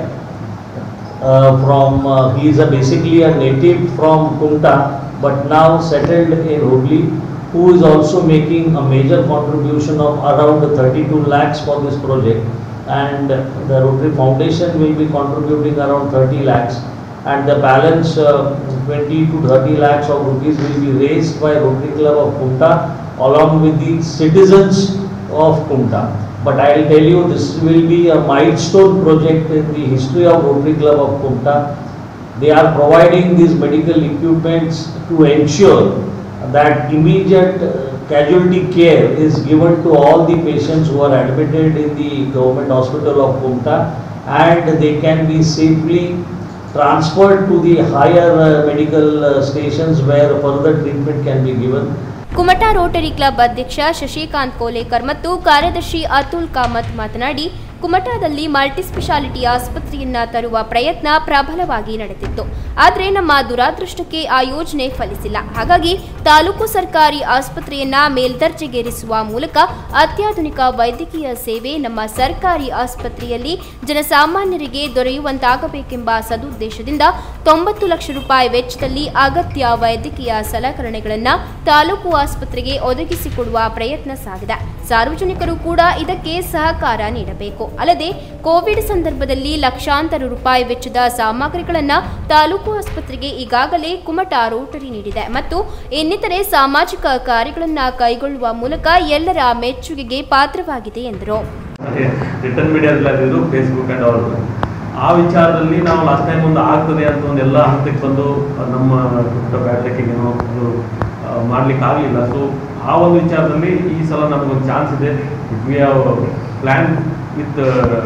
uh, from, uh, he is a basically a native from Kumta but now settled in Hubli who is also making a major contribution of around 32 lakhs for this project and the Rotary Foundation will be contributing around 30 lakhs and the balance uh, 20 to 30 lakhs of rupees will be raised by Rotary Club of Kumta along with the citizens of Kumta. But I will tell you this will be a milestone project in the history of Rotary Club of Kumta. They are providing these medical equipments to ensure that immediate uh, casualty care is given to all the patients who are admitted in the government hospital of Kumta and they can be safely transferred to the higher uh, medical uh, stations where further treatment can be given. Kumta Rotary club ಅಧ್ಯಕ್ಷ ಶಶಿಕಾಂತ್ ಕೋಲೇಕರ್ ಮತ್ತು ಕಾರ್ಯದರ್ಶಿ ಅತುಲ್ ಕಾಮತ್ ಮಾತನಾಡಿ ಕುಮಟಾದಲ್ಲಿ multi speciality ಆಸ್ಪತ್ರೆಯನ್ನ ತರುವ ಪ್ರಯತ್ನ ಪ್ರಬಲವಾಗಿ ನಡೆದಿತ್ತು ಆದರೆ ನಮ್ಮ ದುರಾದೃಷ್ಟಕ್ಕೆ ಆ ಯೋಜನೆ ಫಲಿಸಿಲ್ಲ ಹಾಗಾಗಿ ತಾಲೂಕು ಸರ್ಕಾರಿ ಆಸ್ಪತ್ರೆಯನ್ನ ಮೇಲ್ದರ್ಜೆಗೇರಿಸುವ ಮೂಲಕ ಅತ್ಯಾಧುನಿಕ ವೈದ್ಯಕೀಯ ಸೇವೆ ನಮ್ಮ ಸರ್ಕಾರಿ ಆಸ್ಪತ್ರೆಯಲ್ಲಿ ಜನಸಾಮಾನ್ಯರಿಗೆ ದೊರೆಯುವಂತಾಗಬೇಕೆಂಬ ಸದುದ್ದೇಶದಿಂದ ತೊಂಬತ್ತು ಲಕ್ಷ ರೂಪಾಯಿ ವೆಚ್ಚದಲ್ಲಿ ಅಗತ್ಯ ವೈದ್ಯಕೀಯ ಸಲಕರಣೆಗಳನ್ನು ತಾಲೂಕು ಆಸ್ಪತ್ರೆಗೆ ಒದಗಿಸಿಕೊಡುವ ಪ್ರಯತ್ನ ಸಾಗಿದೆ ಸಾರ್ವಜನಿಕರು ಕೂಡ ಇದಕ್ಕೆ ಸಹಕಾರ ನೀಡಬೇಕು ಅಲ್ಲದೆ ಕೋವಿಡ್ ಸಂದರ್ಭದಲ್ಲಿ ಲಕ್ಷಾಂತರ ರೂಪಾಯಿ ವೆಚ್ಚದ ಸಾಮಗ್ರಿಗಳನ್ನು ತಾಲೂಕು ಆಸ್ಪತ್ರೆಗೆ ಈಗಾಗಲೇ ಕುಮಟಾ ರೋಟರಿ ನೀಡಿದೆ ಮತ್ತು ಇನ್ನಿತರೆ ಸಾಮಾಜಿಕ ಕಾರ್ಯಗಳನ್ನು ಕೈಗೊಳ್ಳುವ ಮೂಲಕ ಎಲ್ಲರ ಮೆಚ್ಚುಗೆಗೆ ಪಾತ್ರವಾಗಿದೆ ಎಂದರು ಅದೇ ರಿಟರ್ನ್ ಮೀಡಿಯಾದಲ್ಲಿ ಅದು ಫೇಸ್ಬುಕ್ ಆ್ಯಂಡ್ ಆಲ್ ಆ ವಿಚಾರದಲ್ಲಿ ನಾವು ಲಾಸ್ಟ್ ಟೈಮ್ ಒಂದು ಆಗ್ತದೆ ಅಂತ ಒಂದು ಎಲ್ಲ ಹಂತಕ್ಕೆ ಬಂದು ನಮ್ಮ ಪುಟ್ಟ ಬ್ಯಾಟ್ರಿಕಿಗೆ ಏನೋ ಒಂದು ಮಾಡ್ಲಿಕ್ಕೆ ಆಗಲಿಲ್ಲ ಸೊ ಆ ಒಂದು ವಿಚಾರದಲ್ಲಿ ಈ ಸಲ ನಮಗೊಂದು ಚಾನ್ಸ್ ಇದೆ we have plan with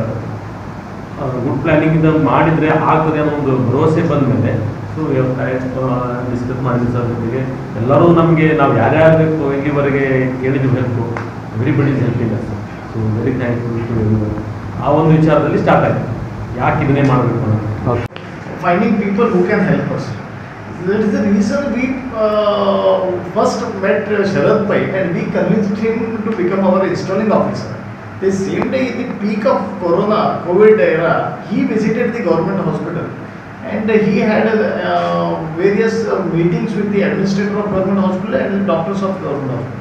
good planning ಇಂದ ಮಾಡಿದರೆ ಆಗ್ತದೆ ಅನ್ನೋ ಒಂದು ಭರವಸೆ ಬಂದ ಮೇಲೆ ಸೊ ಡಿಸ್ಕಸ್ ಮಾಡಿದ್ವಿ ಸರ್ ಜೊತೆಗೆ ಎಲ್ಲರೂ ನಮಗೆ ನಾವು ಯಾರ್ಯಾರು ಇಲ್ಲಿವರೆಗೆ ಕೇಳಿದ್ವಿ help everybody is helping sir so very thankful to everyone ಆ ಒಂದು ವಿಚಾರದಲ್ಲಿ ಸ್ಟಾರ್ಟ್ ಆಯಿತು ಯಾಕೆ ಇದನ್ನೇ ಮಾಡಬೇಕು ಅನ್ನೋದು finding people who can help us. That is the reason we uh, first met uh, Sharad Pai and we convinced him to become our installing officer. The same day, in the peak of Corona, COVID era, he visited the government hospital and he had uh, various uh, meetings with the administrator of government hospital and the doctors of government hospital.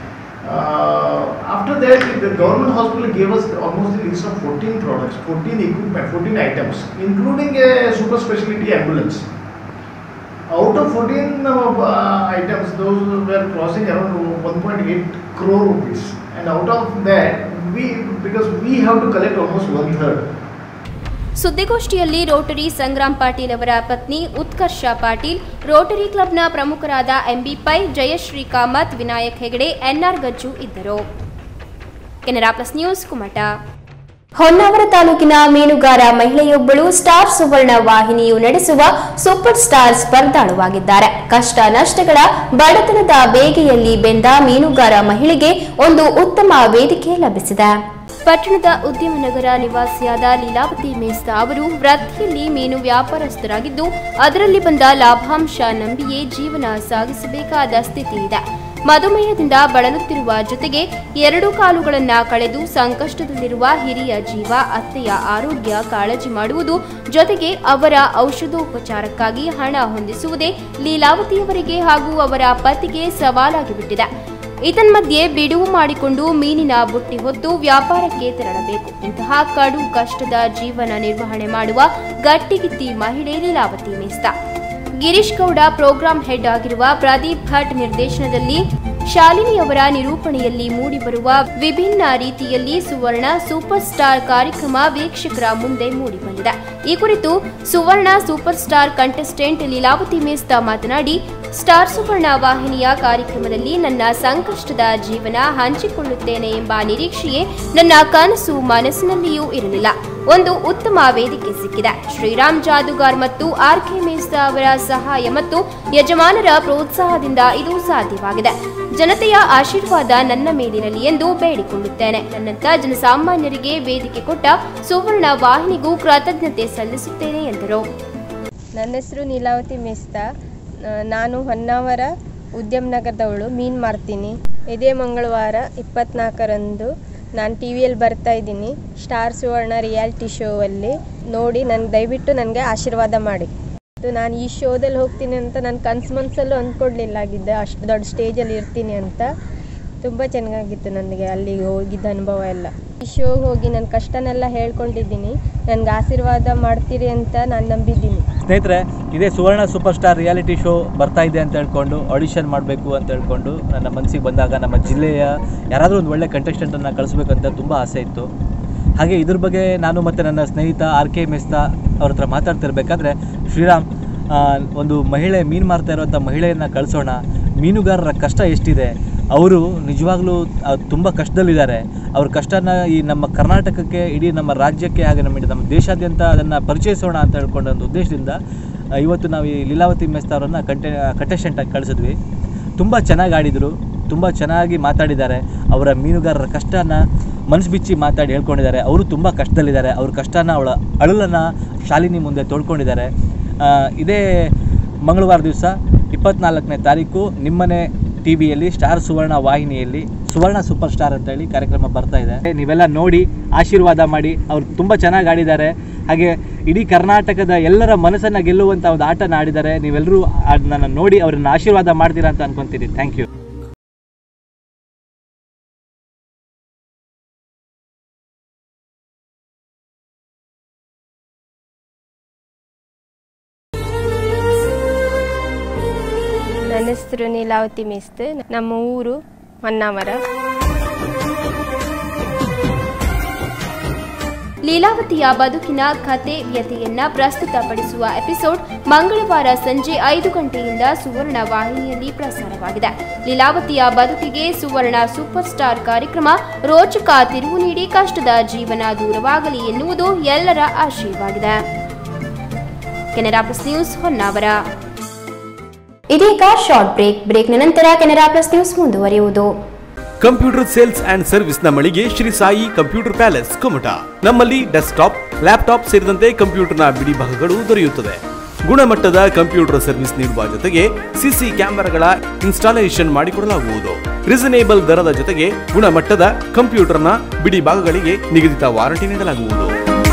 Uh, after that, the government hospital gave us almost a list of 14 products, 14 equipment, 14 items, including a super specialty ambulance. Out of 14 uh, uh, items, those were crossing around 1.8 crore rupees. And out of that, we because we have to collect almost one third. ಸುದ್ದಿಗೋಷ್ಠಿಯಲ್ಲಿ Rotary Sangram Patil ಅವರ ಪತ್ನಿ Utkarsha Patil Rotary ಕ್ಲಬ್ನ ಪ್ರಮುಖರಾದ MB Pai Jayashree Kamath Vinayak Hegde NR Gajju ಇದ್ದರು Canara plus news Kumta Honnavar ತಾಲೂಕಿನ ಮೀನುಗಾರ ಮಹಿಳೆಯೊಬ್ಬಳು star ಸುವರ್ಣ ವಾಹಿನಿಯು ನಡೆಸುವ super star ಸ್ಪರ್ಧಾಳುವಾಗಿದ್ದಾರೆ ಕಷ್ಟ ನಷ್ಟಗಳ ಬಡತನದ ಬೇಗೆಯಲ್ಲಿ ಬೆಂದ ಮೀನುಗಾರ ಮಹಿಳೆಗೆ ಒಂದು ಉತ್ತಮ ವೇದಿಕೆ ಲಭಿಸಿದೆ ಪಟ್ಟಣದ ಉದ್ಯಮನಗರ ನಿವಾಸಿಯಾದ ಲೀಲಾವತಿ ಮೇಸ್ತಾ ಅವರು ವೃತ್ತಿಯಲ್ಲಿ ಮೀನು ವ್ಯಾಪಾರಸ್ಥರಾಗಿದ್ದು ಅದರಲ್ಲಿ ಬಂದ ಲಾಭಾಂಶ ನಂಬಿಯೇ ಜೀವನ ಸಾಗಿಸಬೇಕಾದ ಸ್ಥಿತಿ ಇದೆ ಮಧುಮೇಹದಿಂದ ಬಳಲುತ್ತಿರುವ ಜೊತೆಗೆ ಎರಡು ಕಾಲುಗಳನ್ನ ಕಳೆದು ಸಂಕಷ್ಟದಲ್ಲಿರುವ ಹಿರಿಯ ಜೀವ ಅತ್ತೆಯ ಆರೋಗ್ಯ ಕಾಳಜಿ ಮಾಡುವುದು ಜೊತೆಗೆ ಅವರ ಔಷಧೋಪಚಾರಕ್ಕಾಗಿ ಹಣ ಹೊಂದಿಸುವುದೇ ಲೀಲಾವತಿಯವರಿಗೆ ಹಾಗೂ ಅವರ ಪತಿಗೆ ಸವಾಲಾಗಿಬಿಟ್ಟಿದೆ ಇದನ್ಮಧ್ಯೆ ಬಿಡುವು ಮಾಡಿಕೊಂಡು ಮೀನಿನ ಬುಟ್ಟಿ ಹೊತ್ತು ವ್ಯಾಪಾರಕ್ಕೆ ತೆರಳಬೇಕು ಇಂತಹ ಕಡು ಕಷ್ಟದ ಜೀವನ ನಿರ್ವಹಣೆ ಮಾಡುವ ಗಟ್ಟಿಗಿತ್ತಿ ಮಹಿಳೆ ಲೀಲಾವತಿ ಮೇಸ್ತಾ ಗಿರೀಶ್ ಗೌಡ ಪ್ರೋಗ್ರಾಂ ಹೆಡ್ ಆಗಿರುವ ಪ್ರದೀಪ್ ಭಟ್ ನಿರ್ದೇಶನದಲ್ಲಿ ಶಾಲಿನಿಯವರ ನಿರೂಪಣೆಯಲ್ಲಿ ಮೂಡಿಬರುವ ವಿಭಿನ್ನ ರೀತಿಯಲ್ಲಿ ಸುವರ್ಣ ಸೂಪರ್ ಸ್ಟಾರ್ ಕಾರ್ಯಕ್ರಮ ವೀಕ್ಷಕರ ಮುಂದೆ ಮೂಡಿಬಂದಿದೆ ಈ ಕುರಿತು Suvarna super star contestant Leelavathi Mesta ಮಾತನಾಡಿ ಸ್ಟಾರ್ ಸುವರ್ಣ ವಾಹಿನಿಯ ಕಾರ್ಯಕ್ರಮದಲ್ಲಿ ನನ್ನ ಸಂಕಷ್ಟದ ಜೀವನ ಹಂಚಿಕೊಳ್ಳುತ್ತೇನೆ ಎಂಬ ನಿರೀಕ್ಷೆಯೇ ನನ್ನ ಕನಸು ಮನಸ್ಸಿನಲ್ಲಿಯೂ ಇರಲಿಲ್ಲ ಒಂದು ಉತ್ತಮ ವೇದಿಕೆ ಸಿಕ್ಕಿದೆ ಶ್ರೀರಾಮ್ ಜಾದುಗಾರ್ ಮತ್ತು ಆರ್ ಕೆ ಮೇಸ್ತಾ ಅವರ ಸಹಾಯ ಮತ್ತು ಯಜಮಾನರ ಪ್ರೋತ್ಸಾಹದಿಂದ ಇದು ಸಾಧ್ಯವಾಗಿದೆ ಜನತೆಯ ಆಶೀರ್ವಾದ ನನ್ನ ಮೇಲಿರಲಿ ಎಂದು ಬೇಡಿಕೊಳ್ಳುತ್ತೇನೆ ನನ್ನಂತ ಜನಸಾಮಾನ್ಯರಿಗೆ ವೇದಿಕೆ ಕೊಟ್ಟ ಸುವರ್ಣ ವಾಹಿನಿಗೂ ಕೃತಜ್ಞತೆ ಸಲ್ಲಿಸುತ್ತೇನೆ ಎಂದರು ನನ್ನ ಹೆಸರು ನೀಲಾವತಿ ಮೇಸ್ತಾ ಆ, ನಾನು ಹೊನ್ನಾವರ ಉದ್ಯಮ ನಗರದವಳು ಮೀನು ಮಾರ್ತೀನಿ ಇದೇ ಮಂಗಳವಾರ ಇಪ್ಪತ್ನಾಲ್ಕರಂದು ನಾನು ಟಿ ವಿಯಲ್ಲಿ ಬರ್ತಾ ಇದ್ದೀನಿ ಸ್ಟಾರ್ ಸುವರ್ಣ ರಿಯಾಲಿಟಿ ಶೋವಲ್ಲಿ ನೋಡಿ ನನಗೆ ದಯವಿಟ್ಟು ನನಗೆ ಆಶೀರ್ವಾದ ಮಾಡಿ ಇದು ನಾನು ಈ ಶೋದಲ್ಲಿ ಹೋಗ್ತೀನಿ ಅಂತ ನಾನು ಕನ್ಸು ಮನಸ್ಸಲ್ಲೂ ಅಂದ್ಕೊಡ್ಲಿಲ್ಲ ಆಗಿದ್ದೆ ಅಷ್ಟು ದೊಡ್ಡ ಸ್ಟೇಜಲ್ಲಿ ಇರ್ತೀನಿ ಅಂತ ತುಂಬ ಚೆನ್ನಾಗಿತ್ತು ನನಗೆ ಅಲ್ಲಿಗೆ ಹೋಗಿದ್ದ ಅನುಭವ ಎಲ್ಲ ಈ ಶೋಗೆ ಹೋಗಿ ನನ್ನ ಕಷ್ಟನೆಲ್ಲ ಹೇಳ್ಕೊಂಡಿದ್ದೀನಿ ನನಗೆ ಆಶೀರ್ವಾದ ಮಾಡ್ತೀರಿ ಅಂತ ನಾನು ನಂಬಿದ್ದೀನಿ ಸ್ನೇಹಿತರೆ ಇದೇ Suvarna super star reality show ಬರ್ತಾ ಇದೆ ಅಂತ ಹೇಳ್ಕೊಂಡು ಆಡಿಷನ್ ಮಾಡಬೇಕು ಅಂತ ಹೇಳ್ಕೊಂಡು ನನ್ನ ಮನಸ್ಸಿಗೆ ಬಂದಾಗ ನಮ್ಮ ಜಿಲ್ಲೆಯ ಯಾರಾದರೂ ಒಂದು ಒಳ್ಳೆ ಕಂಟೆಸ್ಟೆಂಟನ್ನು ಕಳಿಸ್ಬೇಕಂತ ತುಂಬ ಆಸೆ ಇತ್ತು ಹಾಗೆ ಇದ್ರ ಬಗ್ಗೆ ನಾನು ಮತ್ತು ನನ್ನ ಸ್ನೇಹಿತ ಆರ್ ಕೆ ಮೆಸ್ತಾ ಅವ್ರ ಹತ್ರ ಮಾತಾಡ್ತಿರ್ಬೇಕಾದ್ರೆ ಶ್ರೀರಾಮ್ ಆ, ಒಂದು ಮಹಿಳೆ ಮೀನು ಮಾರ್ತಾ ಇರುವಂಥ ಮಹಿಳೆಯನ್ನು ಕಳಿಸೋಣ ಮೀನುಗಾರರ ಕಷ್ಟ ಎಷ್ಟಿದೆ ಅವರು ನಿಜವಾಗ್ಲೂ ತುಂಬ ಕಷ್ಟದಲ್ಲಿದ್ದಾರೆ ಅವ್ರ ಕಷ್ಟನ ಈ ನಮ್ಮ ಕರ್ನಾಟಕಕ್ಕೆ ಇಡೀ ನಮ್ಮ ರಾಜ್ಯಕ್ಕೆ ಹಾಗೆ ನಮ್ಮ ಇಡೀ ನಮ್ಮ ದೇಶಾದ್ಯಂತ ಅದನ್ನು ಪರಿಚಯಿಸೋಣ ಅಂತ ಹೇಳ್ಕೊಂಡ ಒಂದು ಉದ್ದೇಶದಿಂದ ಆ, ಇವತ್ತು ನಾವು ಈ ಲೀಲಾವತಿ ಮೆಸ್ತಾ ಅವರನ್ನು ಕಂಟೆ ಕಂಟೆಸ್ಟೆಂಟಾಗಿ ಕಳಿಸಿದ್ವಿ ತುಂಬ ಚೆನ್ನಾಗಿ ಆಡಿದರು ತುಂಬ ಚೆನ್ನಾಗಿ ಮಾತಾಡಿದ್ದಾರೆ ಅವರ ಮೀನುಗಾರರ ಕಷ್ಟನ ಮನಸ್ಸು ಬಿಚ್ಚಿ ಮಾತಾಡಿ ಹೇಳ್ಕೊಂಡಿದ್ದಾರೆ ಅವರು ತುಂಬ ಕಷ್ಟದಲ್ಲಿದ್ದಾರೆ ಅವ್ರ ಕಷ್ಟನ ಅವಳ ಅಳಲನ್ನು ಶಾಲಿನಿ ಮುಂದೆ ತೋಡ್ಕೊಂಡಿದ್ದಾರೆ ಆ, ಇದೇ ಮಂಗಳವಾರ ದಿವಸ ಇಪ್ಪತ್ನಾಲ್ಕನೇ ತಾರೀಕು ನಿಮ್ಮನೆ ಟಿ ವಿಯಲ್ಲಿ ಸ್ಟಾರ್ ಸುವರ್ಣ ವಾಹಿನಿಯಲ್ಲಿ ಸುವರ್ಣ ಸೂಪರ್ ಸ್ಟಾರ್ ಅಂತ ಹೇಳಿ ಕಾರ್ಯಕ್ರಮ ಬರ್ತಾ ಇದೆ ನೀವೆಲ್ಲ ನೋಡಿ ಆಶೀರ್ವಾದ ಮಾಡಿ ಅವ್ರು ತುಂಬ ಚೆನ್ನಾಗಿ ಆಡಿದ್ದಾರೆ ಹಾಗೆ ಇಡೀ ಕರ್ನಾಟಕದ ಎಲ್ಲರ ಮನಸ್ಸನ್ನು ಗೆಲ್ಲುವಂಥ ಒಂದು ಆಟನ ಆಡಿದ್ದಾರೆ ನೀವೆಲ್ಲರೂ ಅದನ್ನ ನೋಡಿ ಅವ್ರನ್ನ ಆಶೀರ್ವಾದ ಮಾಡ್ತೀರಾ ಅಂತ ಅನ್ಕೊಂತೀನಿ ಥ್ಯಾಂಕ್ ಯು ನನ್ನ ಹೆಸರು ನೀಲಾವತಿ ಮೇಸ್ತ್ ನಮ್ಮ ಊರು ಹೊನ್ನಾವರ ಲೀಲಾವತಿಯ ಬದುಕಿನ ಕತೆ ವ್ಯತೆಯನ್ನ ಪ್ರಸ್ತುತಪಡಿಸುವ ಎಪಿಸೋಡ್ ಮಂಗಳವಾರ ಸಂಜೆ ಐದು ಗಂಟೆಯಿಂದ ಸುವರ್ಣ ವಾಹಿನಿಯಲ್ಲಿ ಪ್ರಸಾರವಾಗಿದೆ ಲೀಲಾವತಿಯ ಬದುಕಿಗೆ ಸುವರ್ಣ ಸೂಪರ್ ಸ್ಟಾರ್ ಕಾರ್ಯಕ್ರಮ ರೋಚಕ ತಿರುವು ನೀಡಿ ಕಷ್ಟದ ಜೀವನ ದೂರವಾಗಲಿ ಎನ್ನುವುದು ಎಲ್ಲರ ಆಶಯವಾಗಿದೆ ಕೆನರಾ ಪ್ಲಸ್ ನ್ಯೂಸ್ ಹೊನ್ನಾವರ ಇದೀಗ ಶಾರ್ಟ್ ಬ್ರೇಕ್ ಬ್ರೇಕ್ನ ನಂತರ ಕೆನರಾ ಪ್ಲಸ್ ನ್ಯೂಸ್ ಮುಂದುವರಿಯುವುದು ಕಂಪ್ಯೂಟರ್ ಸೇಲ್ಸ್ ಅಂಡ್ ಸರ್ವಿಸ್ ನ ಮಳಿಗೆ ಶ್ರೀ ಸಾಯಿ ಕಂಪ್ಯೂಟರ್ ಪ್ಯಾಲೇಸ್ ಕುಮಟ ನಮ್ಮಲ್ಲಿ ಡೆಸ್ಕ್ಟಾಪ್ ಲ್ಯಾಪ್ಟಾಪ್ ಸೇರಿದಂತೆ ಕಂಪ್ಯೂಟರ್ನ ಬಿಡಿ ಭಾಗಗಳು ದೊರೆಯುತ್ತದೆ ಗುಣಮಟ್ಟದ ಕಂಪ್ಯೂಟರ್ ಸರ್ವಿಸ್ ನೀಡುವ ಜೊತೆಗೆ ಸಿಸಿ ಕ್ಯಾಮೆರಾಗಳ ಇನ್ಸ್ಟಾಲೇಷನ್ ಮಾಡಿಕೊಡಲಾಗುವುದು ರೀಸನೇಬಲ್ ದರದ ಜೊತೆಗೆ ಗುಣಮಟ್ಟದ ಕಂಪ್ಯೂಟರ್ನ ಬಿಡಿ ಭಾಗಗಳಿಗೆ ನಿಗದಿತ ವಾರಂಟಿ ನೀಡಲಾಗುವುದು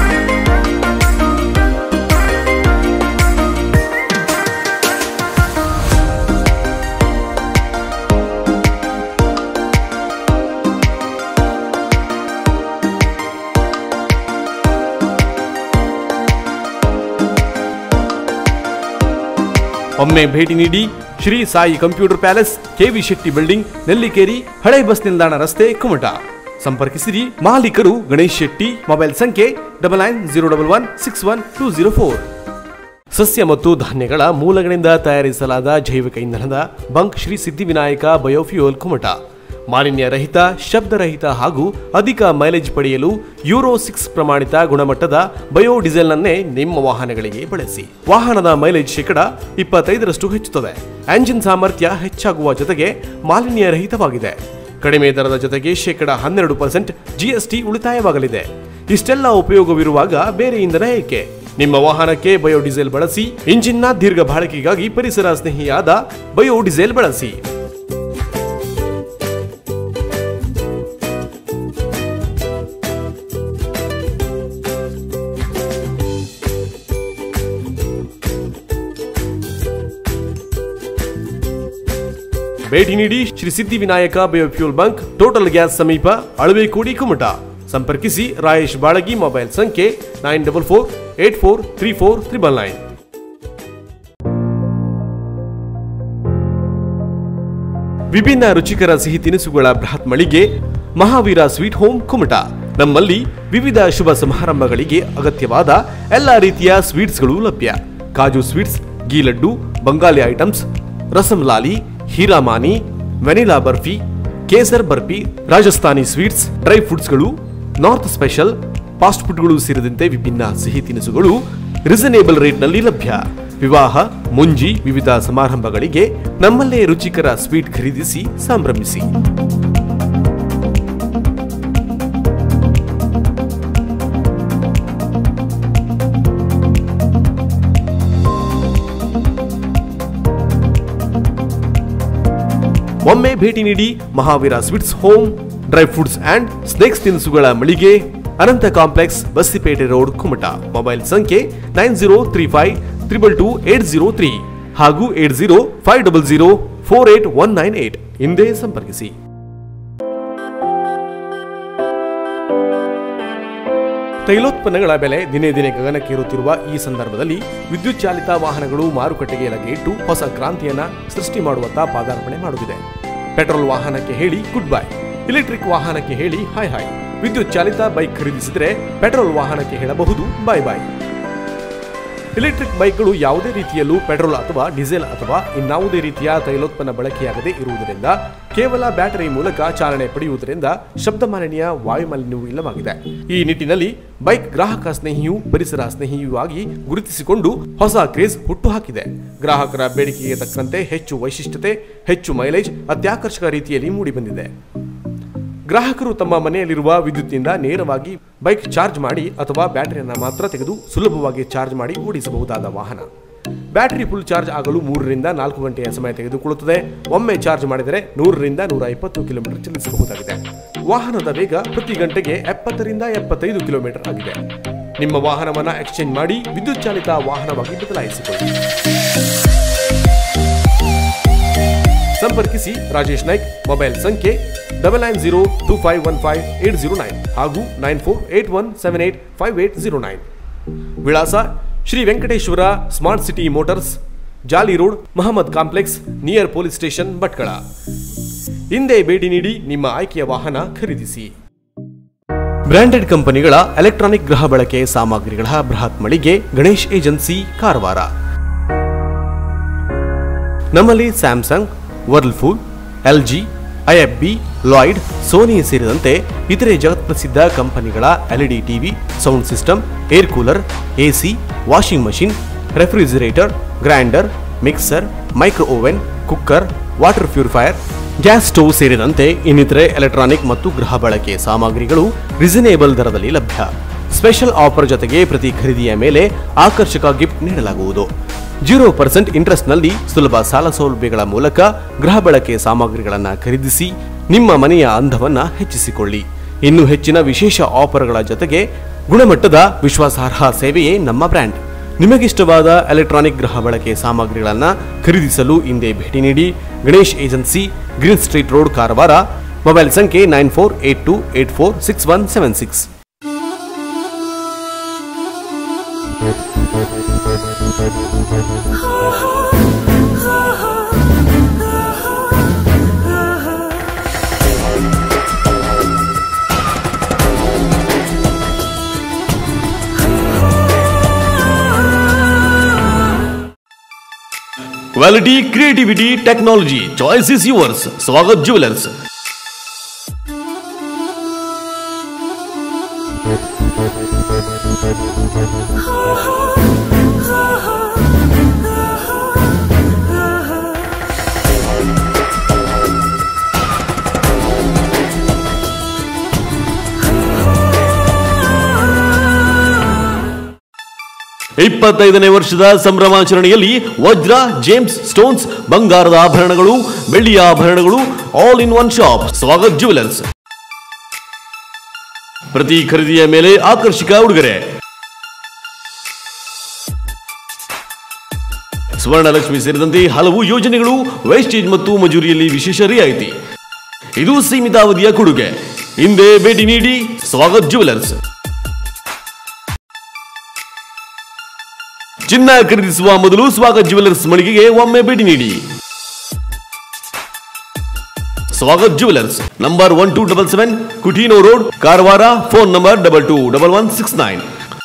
ಒಮ್ಮೆ ಭೇಟಿ ನೀಡಿ Shri Sai computer palace KV Shetty building Nellikeri ಹಳೆ ಬಸ್ ನಿಲ್ದಾಣ ರಸ್ತೆ ಕುಮಟ ಸಂಪರ್ಕಿಸಿರಿ ಮಾಲೀಕರು ಗಣೇಶ್ ಶೆಟ್ಟಿ ಮೊಬೈಲ್ ಸಂಖ್ಯೆ double nine zero double one six one two zero four ಸಸ್ಯ ಮತ್ತು ಧಾನ್ಯಗಳ ಮೂಲಗಳಿಂದ ತಯಾರಿಸಲಾದ ಜೈವಿಕ ಇಂಧನದ ಬಂಕ್ ಶ್ರೀ ಸಿದ್ಧಿವಿನಾಯಕ ಬಯೋಫ್ಯೂಯಲ್ ಕುಮಟ ಮಾಲಿನ್ಯ ರಹಿತ ಶಬ್ದರಹಿತ ಹಾಗೂ ಅಧಿಕ ಮೈಲೇಜ್ ಪಡೆಯಲು ಯೂರೋ ಸಿಕ್ಸ್ ಪ್ರಮಾಣಿತ ಗುಣಮಟ್ಟದ ಬಯೋ ಡೀಸೆಲ್ನನ್ನೇ ನಿಮ್ಮ ವಾಹನಗಳಿಗೆ ಬಳಸಿ ವಾಹನದ ಮೈಲೇಜ್ ಶೇಕಡ ಇಪ್ಪತ್ತೈದರಷ್ಟು ಹೆಚ್ಚುತ್ತದೆ ಎಂಜಿನ್ ಸಾಮರ್ಥ್ಯ ಹೆಚ್ಚಾಗುವ ಜೊತೆಗೆ ಮಾಲಿನ್ಯ ರಹಿತವಾಗಿದೆ ಕಡಿಮೆ ದರದ ಜೊತೆಗೆ ಶೇಕಡ ಹನ್ನೆರಡು ಪರ್ಸೆಂಟ್ ಜಿಎಸ್ಟಿ ಉಳಿತಾಯವಾಗಲಿದೆ ಇಷ್ಟೆಲ್ಲ ಉಪಯೋಗವಿರುವಾಗ ಬೇರೆ ಇಂಧನ ಏಕೆ ನಿಮ್ಮ ವಾಹನಕ್ಕೆ ಬಯೋಡೀಸೆಲ್ ಬಳಸಿ ಇಂಜಿನ್ನ ದೀರ್ಘ ಬಾಳಿಕೆಗಾಗಿ ಪರಿಸರ ಸ್ನೇಹಿಯಾದ ಬಯೋಡೀಸೆಲ್ ಬಳಸಿ ಭೇಟಿ ನೀಡಿ Shri Siddhivinayak biofuel bunk total gas ಸಮೀಪ ಅಳವೆಕೋಡಿ ಕುಮಟ ಸಂಪರ್ಕಿಸಿ ರಾಯೇಶ್ ಬಾಳಗಿ ಮೊಬೈಲ್ ಸಂಖ್ಯೆ nine double four eight four three four triple nine ವಿಭಿನ್ನ ರುಚಿಕರ ಸಿಹಿ ತಿನಿಸುಗಳ ಬೃಹತ್ ಮಳಿಗೆ ಮಹಾವೀರ ಸ್ವೀಟ್ ಹೋಮ್ ಕುಮಟ ನಮ್ಮಲ್ಲಿ ವಿವಿಧ ಶುಭ ಸಮಾರಂಭಗಳಿಗೆ ಅಗತ್ಯವಾದ ಎಲ್ಲ ರೀತಿಯ ಸ್ವೀಟ್ಸ್ಗಳು ಲಭ್ಯ ಕಾಜು sweets ghee laddu Bengali items rasmalai ಹೀರಾಮಾನಿ ವೆನಿಲಾ ಬರ್ಫಿ ಕೇಸರ್ ಬರ್ಫಿ ರಾಜಸ್ಥಾನಿ ಸ್ವೀಟ್ಸ್ ಡ್ರೈ ಫ್ರೂಟ್ಸ್ಗಳು ನಾರ್ತ್ ಸ್ಪೆಷಲ್ ಫಾಸ್ಟ್ ಫುಡ್ಗಳು ಸೇರಿದಂತೆ ವಿಭಿನ್ನ ಸಿಹಿ ತಿನಿಸುಗಳು ರೀಸನೇಬಲ್ ರೇಟ್ನಲ್ಲಿ ಲಭ್ಯ ವಿವಾಹ ಮುಂಜಿ ವಿವಿಧ ಸಮಾರಂಭಗಳಿಗೆ ನಮ್ಮಲ್ಲೇ ರುಚಿಕರ ಸ್ವೀಟ್ ಖರೀದಿಸಿ ಸಂಭ್ರಮಿಸಿ ಒಮ್ಮೆ ಭೇಟಿ ನೀಡಿ Mahaveer sweets home dry fruits and snacks ತಿನಿಸುಗಳ ಮಳಿಗೆ Ananta complex Bassipete road Kumta mobile ಸಂಖ್ಯೆ nine zero three five triple two eight zero three ಹಾಗೂ eight zero five double zero four eight one nine eight ಹಿಂದೆ ಸಂಪರ್ಕಿಸಿ ತೈಲೋತ್ಪನ್ನಗಳ ಬೆಲೆ ದಿನೇ ದಿನೇ ಗಗನಕ್ಕೇರುತ್ತಿರುವ ಈ ಸಂದರ್ಭದಲ್ಲಿ ವಿದ್ಯುತ್ ಚಾಲಿತ ವಾಹನಗಳು ಮಾರುಕಟ್ಟೆಗೆ ಲಗ್ಗೆ ಇಟ್ಟು ಹೊಸ ಕ್ರಾಂತಿಯನ್ನ ಸೃಷ್ಟಿ ಮಾಡುವತ್ತ ಪಾದಾರ್ಪಣೆ ಮಾಡುತ್ತಿದೆ ಪೆಟ್ರೋಲ್ ವಾಹನಕ್ಕೆ ಹೇಳಿ ಗುಡ್ ಬೈ ಇಲೆಕ್ಟ್ರಿಕ್ ವಾಹನಕ್ಕೆ ಹೇಳಿ ಹಾಯ್ ಹಾಯ್ ವಿದ್ಯುತ್ ಚಾಲಿತ ಬೈಕ್ ಖರೀದಿಸಿದರೆ ಪೆಟ್ರೋಲ್ ವಾಹನಕ್ಕೆ ಹೇಳಬಹುದು ಬಾಯ್ ಬಾಯ್ ಎಲೆಕ್ಟ್ರಿಕ್ ಬೈಕ್ಗಳು ಯಾವುದೇ ರೀತಿಯಲ್ಲೂ ಪೆಟ್ರೋಲ್ ಅಥವಾ ಡೀಸೆಲ್ ಅಥವಾ ಇನ್ನಾವುದೇ ರೀತಿಯ ತೈಲೋತ್ಪನ್ನ ಬಳಕೆಯಾಗದೇ ಇರುವುದರಿಂದ ಕೇವಲ ಬ್ಯಾಟರಿ ಮೂಲಕ ಚಾಲನೆ ಪಡೆಯುವುದರಿಂದ ಶಬ್ದ ಮಾಲಿನ್ಯ ವಾಯು ಮಾಲಿನ್ಯವೂ ಇಲ್ಲವಾಗಿದೆ ಈ ನಿಟ್ಟಿನಲ್ಲಿ ಬೈಕ್ ಗ್ರಾಹಕ ಸ್ನೇಹಿಯೂ ಪರಿಸರ ಸ್ನೇಹಿಯೂ ಆಗಿ ಗುರುತಿಸಿಕೊಂಡು ಹೊಸ ಕ್ರೇಜ್ ಹುಟ್ಟುಹಾಕಿದೆ ಗ್ರಾಹಕರ ಬೇಡಿಕೆಗೆ ತಕ್ಕಂತೆ ಹೆಚ್ಚು ವೈಶಿಷ್ಟ್ಯತೆ ಹೆಚ್ಚು ಮೈಲೇಜ್ ಅತ್ಯಾಕರ್ಷಕ ರೀತಿಯಲ್ಲಿ ಮೂಡಿಬಂದಿದೆ ಗ್ರಾಹಕರು ತಮ್ಮ ಮನೆಯಲ್ಲಿರುವ ವಿದ್ಯುತ್ನಿಂದ ನೇರವಾಗಿ ಬೈಕ್ ಚಾರ್ಜ್ ಮಾಡಿ ಅಥವಾ ಬ್ಯಾಟರಿಯನ್ನು ಮಾತ್ರ ತೆಗೆದು ಸುಲಭವಾಗಿ ಚಾರ್ಜ್ ಮಾಡಿ ಓಡಿಸಬಹುದಾದ ವಾಹನ ಬ್ಯಾಟರಿ ಫುಲ್ ಚಾರ್ಜ್ ಆಗಲು ಮೂರರಿಂದ ನಾಲ್ಕು ಗಂಟೆಯ ಸಮಯ ತೆಗೆದುಕೊಳ್ಳುತ್ತದೆ ಒಮ್ಮೆ ಚಾರ್ಜ್ ಮಾಡಿದರೆ ನೂರರಿಂದ ನೂರ ಇಪ್ಪತ್ತು ಕಿಲೋಮೀಟರ್ ಚಲಿಸಬಹುದಾಗಿದೆ ವಾಹನದ ವೇಗ ಪ್ರತಿ ಗಂಟೆಗೆ ಎಪ್ಪತ್ತರಿಂದ ಎಪ್ಪತ್ತೈದು ಕಿಲೋಮೀಟರ್ ಆಗಿದೆ ನಿಮ್ಮ ವಾಹನವನ್ನು ಎಕ್ಸ್ಚೇಂಜ್ ಮಾಡಿ ವಿದ್ಯುತ್ ಚಾಲಿತ ವಾಹನವಾಗಿ ಬದಲಾಯಿಸಿಕೊಳ್ಳಿ ಸಂಪರ್ಕಿಸಿ ರಾಜೇಶ್ ನಾಯ್ಕ್ ಮೊಬೈಲ್ ಸಂಖ್ಯೆ double nine zero two five one five eight zero nine ಹಾಗೂ nine four eight one seven eight five eight zero nine ವಿಳಾಸ Shri Venkateshwara smart city motors Jali road Mohammed complex near police station Bhatkal ಹಿಂದೆ ಭೇಟಿ ನೀಡಿ ನಿಮ್ಮ ಆಯ್ಕೆಯ ವಾಹನ ಖರೀದಿಸಿ ಬ್ರಾಂಡೆಡ್ ಕಂಪನಿಗಳ ಎಲೆಕ್ಟ್ರಾನಿಕ್ ಗೃಹ ಬಳಕೆ ಸಾಮಗ್ರಿಗಳ ಬೃಹತ್ ಮಳಿಗೆ ಗಣೇಶ್ ಏಜೆನ್ಸಿ ಕಾರವಾರ ನಮ್ಮಲ್ಲಿ Samsung Whirlpool LG IFB Lloyd Sony ಸೇರಿದಂತೆ ಇತರೆ ಜಗತ್ಪ್ರಸಿದ್ಧ ಕಂಪನಿಗಳ LED TV sound system air cooler AC washing machine refrigerator grinder mixer micro oven cooker water purifier gas stove ಸೇರಿದಂತೆ ಇನ್ನಿತರೆ ಎಲೆಕ್ಟ್ರಾನಿಕ್ ಮತ್ತು ಗೃಹ ಬಳಕೆ ಸಾಮಗ್ರಿಗಳು ರಿಸನೇಬಲ್ ದರದಲ್ಲಿ ಲಭ್ಯ ಸ್ಪೆಷಲ್ ಆಫರ್ ಜೊತೆಗೆ ಪ್ರತಿ ಖರೀದಿಯ ಮೇಲೆ ಆಕರ್ಷಕ ಗಿಫ್ಟ್ ನೀಡಲಾಗುವುದು ಜೀರೋ ಪರ್ಸೆಂಟ್ ಇಂಟ್ರೆಸ್ಟ್ನಲ್ಲಿ ಸುಲಭ ಸಾಲ ಸೌಲಭ್ಯಗಳ ಮೂಲಕ ಗೃಹ ಬಳಕೆ ಸಾಮಗ್ರಿಗಳನ್ನು ಖರೀದಿಸಿ ನಿಮ್ಮ ಮನೆಯ ಅಂದವನ್ನ ಹೆಚ್ಚಿಸಿಕೊಳ್ಳಿ ಇನ್ನು ಹೆಚ್ಚಿನ ವಿಶೇಷ ಆಫರ್ಗಳ ಜೊತೆಗೆ ಗುಣಮಟ್ಟದ ವಿಶ್ವಾಸಾರ್ಹ ಸೇವೆಯೇ ನಮ್ಮ ಬ್ರ್ಯಾಂಡ್ ನಿಮಗಿಷ್ಟವಾದ ಎಲೆಕ್ಟ್ರಾನಿಕ್ ಗೃಹ ಬಳಕೆ ಸಾಮಗ್ರಿಗಳನ್ನು ಖರೀದಿಸಲು ಹಿಂದೆ ಭೇಟಿ ನೀಡಿ Ganesh agency green street road Karwar mobile ಸಂಖ್ಯೆ nine four eight two eight four six one seven six quality creativity technology choice is yours Swagat jewellers ಇಪ್ಪತ್ತೈದನೇ ವರ್ಷದ ಸಂಭ್ರಮಾಚರಣೆಯಲ್ಲಿ ವಜ್ರ ಜೇಮ್ಸ್ ಸ್ಟೋನ್ಸ್ ಬಂಗಾರದ ಆಭರಣಗಳು ಬೆಳ್ಳಿಯ ಆಭರಣಗಳು all in one shop Swagat jewellers ಪ್ರತಿ ಖರೀದಿಯ ಮೇಲೆ ಆಕರ್ಷಕ ಉಡುಗೊರೆ ಸ್ವರ್ಣಲಕ್ಷ್ಮಿ ಸೇರಿದಂತೆ ಹಲವು ಯೋಜನೆಗಳು ವೇಸ್ಟೇಜ್ ಮತ್ತು ಮಜೂರಿಯಲ್ಲಿ ವಿಶೇಷ ರಿಯಾಯಿತಿ ಇದು ಸೀಮಿತ ಅವಧಿಯ ಕೊಡುಗೆ ಹಿಂದೆ ಭೇಟಿ ನೀಡಿ ಸ್ವಾಗತ್ ಜುವೆಲರ್ಸ್ ಚಿನ್ನ ಖರೀದಿಸುವ ಮೊದಲು ಸ್ವಾಗತ್ ಜುವೆಲರ್ಸ್ ಮಳಿಗೆಗೆ ಒಮ್ಮೆ ಭೇಟಿ ನೀಡಿ Swagat jewellers number one two double seven Coutinho road Karwar phone number double two double one six nine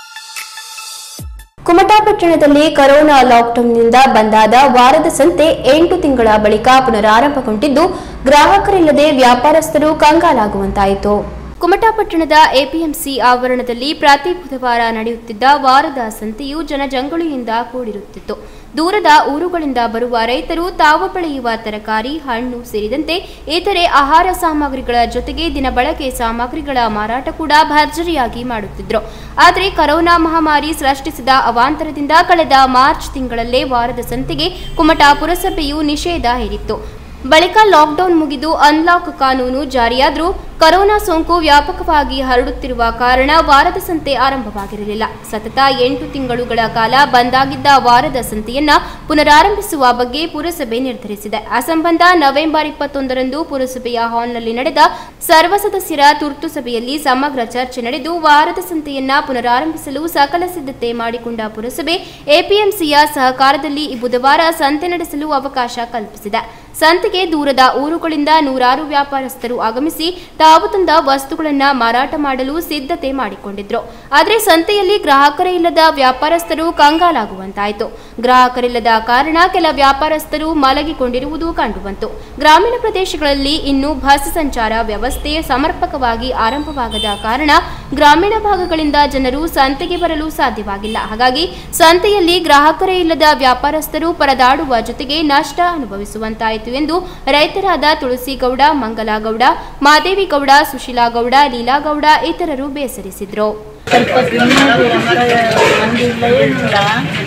Kumta ಪಟ್ಟಣದಲ್ಲಿ ಕೊರೋನಾ ಲಾಕ್ಡೌನ್ನಿಂದ ಬಂದಾದ ವಾರದ ಸಂತೆ ಎಂಟು ತಿಂಗಳ ಬಳಿಕ ಪುನರಾರಂಭಗೊಂಡಿದ್ದು ಗ್ರಾಹಕರಿಲ್ಲದೆ ವ್ಯಾಪಾರಸ್ಥರು ಕಂಗಾಲಾಗುವಂತಾಯಿತು ಕುಮಟಾ ಪಟ್ಟಣದ ಎಪಿಎಂಸಿ ಆವರಣದಲ್ಲಿ ಪ್ರತಿ ಬುಧವಾರ ನಡೆಯುತ್ತಿದ್ದ ವಾರದ ಸಂತೆಯು ಜನಜಂಗುಳಿಯಿಂದ ಕೂಡಿರುತ್ತಿತ್ತು ದೂರದ ಊರುಗಳಿಂದ ಬರುವ ರೈತರು ತಾವು ಬೆಳೆಯುವ ತರಕಾರಿ ಹಣ್ಣು ಸೇರಿದಂತೆ ಇತರೆ ಆಹಾರ ಸಾಮಗ್ರಿಗಳ ಜೊತೆಗೆ ದಿನಬಳಕೆ ಸಾಮಗ್ರಿಗಳ ಮಾರಾಟ ಕೂಡ ಭರ್ಜರಿಯಾಗಿ ಮಾಡುತ್ತಿದ್ರು ಆದರೆ ಕರೋನಾ ಮಹಾಮಾರಿ ಸೃಷ್ಟಿಸಿದ ಅವಾಂತರದಿಂದ ಕಳೆದ ಮಾರ್ಚ್ ತಿಂಗಳಲ್ಲೇ ವಾರದ ಸಂತೆಗೆ ಕುಮಟಾ ಪುರಸಭೆಯು ನಿಷೇಧ ಹೇರಿತ್ತು ಬಳಿಕ ಲಾಕ್ಡೌನ್ ಮುಗಿದು ಅನ್ಲಾಕ್ ಕಾನೂನು ಜಾರಿಯಾದರೂ ಕೊರೋನಾ ಸೋಂಕು ವ್ಯಾಪಕವಾಗಿ ಹರಡುತ್ತಿರುವ ಕಾರಣ ವಾರದ ಸಂತೆ ಆರಂಭವಾಗಿರಲಿಲ್ಲ ಸತತ ಎಂಟು ತಿಂಗಳುಗಳ ಕಾಲ ಬಂದಾಗಿದ್ದ ವಾರದ ಸಂತೆಯನ್ನ ಪುನರಾರಂಭಿಸುವ ಬಗ್ಗೆ ಪುರಸಭೆ ನಿರ್ಧರಿಸಿದೆ ಆ ಸಂಬಂಧ ನವೆಂಬರ್ ಇಪ್ಪತ್ತೊಂದರಂದು ಪುರಸಭೆಯ ಹಾಲ್ನಲ್ಲಿ ನಡೆದ ಸರ್ವ ಸದಸ್ಯರ ತುರ್ತು ಸಭೆಯಲ್ಲಿ ಸಮಗ್ರ ಚರ್ಚೆ ನಡೆದು ವಾರದ ಸಂತೆಯನ್ನ ಪುನರಾರಂಭಿಸಲು ಸಕಲ ಸಿದ್ಧತೆ ಮಾಡಿಕೊಂಡ ಪುರಸಭೆ ಎಪಿಎಂಸಿಯ ಸಹಕಾರದಲ್ಲಿ ಈ ಬುಧವಾರ ಸಂತೆ ನಡೆಸಲು ಅವಕಾಶ ಕಲ್ಪಿಸಿದೆ ಸಂತೆಗೆ ದೂರದ ಊರುಗಳಿಂದ ನೂರಾರು ವ್ಯಾಪಾರಸ್ಥರು ಆಗಮಿಸಿ ತಾವು ತಂದ ವಸ್ತುಗಳನ್ನು ಮಾರಾಟ ಮಾಡಲು ಸಿದ್ಧತೆ ಮಾಡಿಕೊಂಡಿದ್ರು ಆದರೆ ಸಂತೆಯಲ್ಲಿ ಗ್ರಾಹಕರೇ ಇಲ್ಲದ ವ್ಯಾಪಾರಸ್ಥರು ಕಂಗಾಲಾಗುವಂತಾಯಿತು ಗ್ರಾಹಕರಿಲ್ಲದ ಕಾರಣ ಕೆಲ ವ್ಯಾಪಾರಸ್ಥರು ಮಲಗಿಕೊಂಡಿರುವುದು ಕಂಡುಬಂತು ಗ್ರಾಮೀಣ ಪ್ರದೇಶಗಳಲ್ಲಿ ಇನ್ನೂ ಬಸ್ ಸಂಚಾರ ವ್ಯವಸ್ಥೆ ಸಮರ್ಪಕವಾಗಿ ಆರಂಭವಾಗದ ಕಾರಣ ಗ್ರಾಮೀಣ ಭಾಗಗಳಿಂದ ಜನರು ಸಂತೆಗೆ ಬರಲು ಸಾಧ್ಯವಾಗಿಲ್ಲ ಹಾಗಾಗಿ ಸಂತೆಯಲ್ಲಿ ಗ್ರಾಹಕರೇ ಇಲ್ಲದ ವ್ಯಾಪಾರಸ್ಥರು ಪರದಾಡುವ ಜೊತೆಗೆ ನಷ್ಟ ಅನುಭವಿಸುವಂತಾಯಿತು ಎಂದು ರೈತರಾದ ತುಳಸಿಗೌಡ ಮಂಗಲಗೌಡ ಮಾದೇವಿಗೌಡ ಸುಶೀಲಾಗೌಡ ಲೀಲಾಗೌಡ ಇತರರು ಬೇಸರಿಸಿದ್ರು ಸ್ವಲ್ಪ ತಿನ್ನೋದು ಮಂದಿಲ್ಲ ಏನಿಲ್ಲ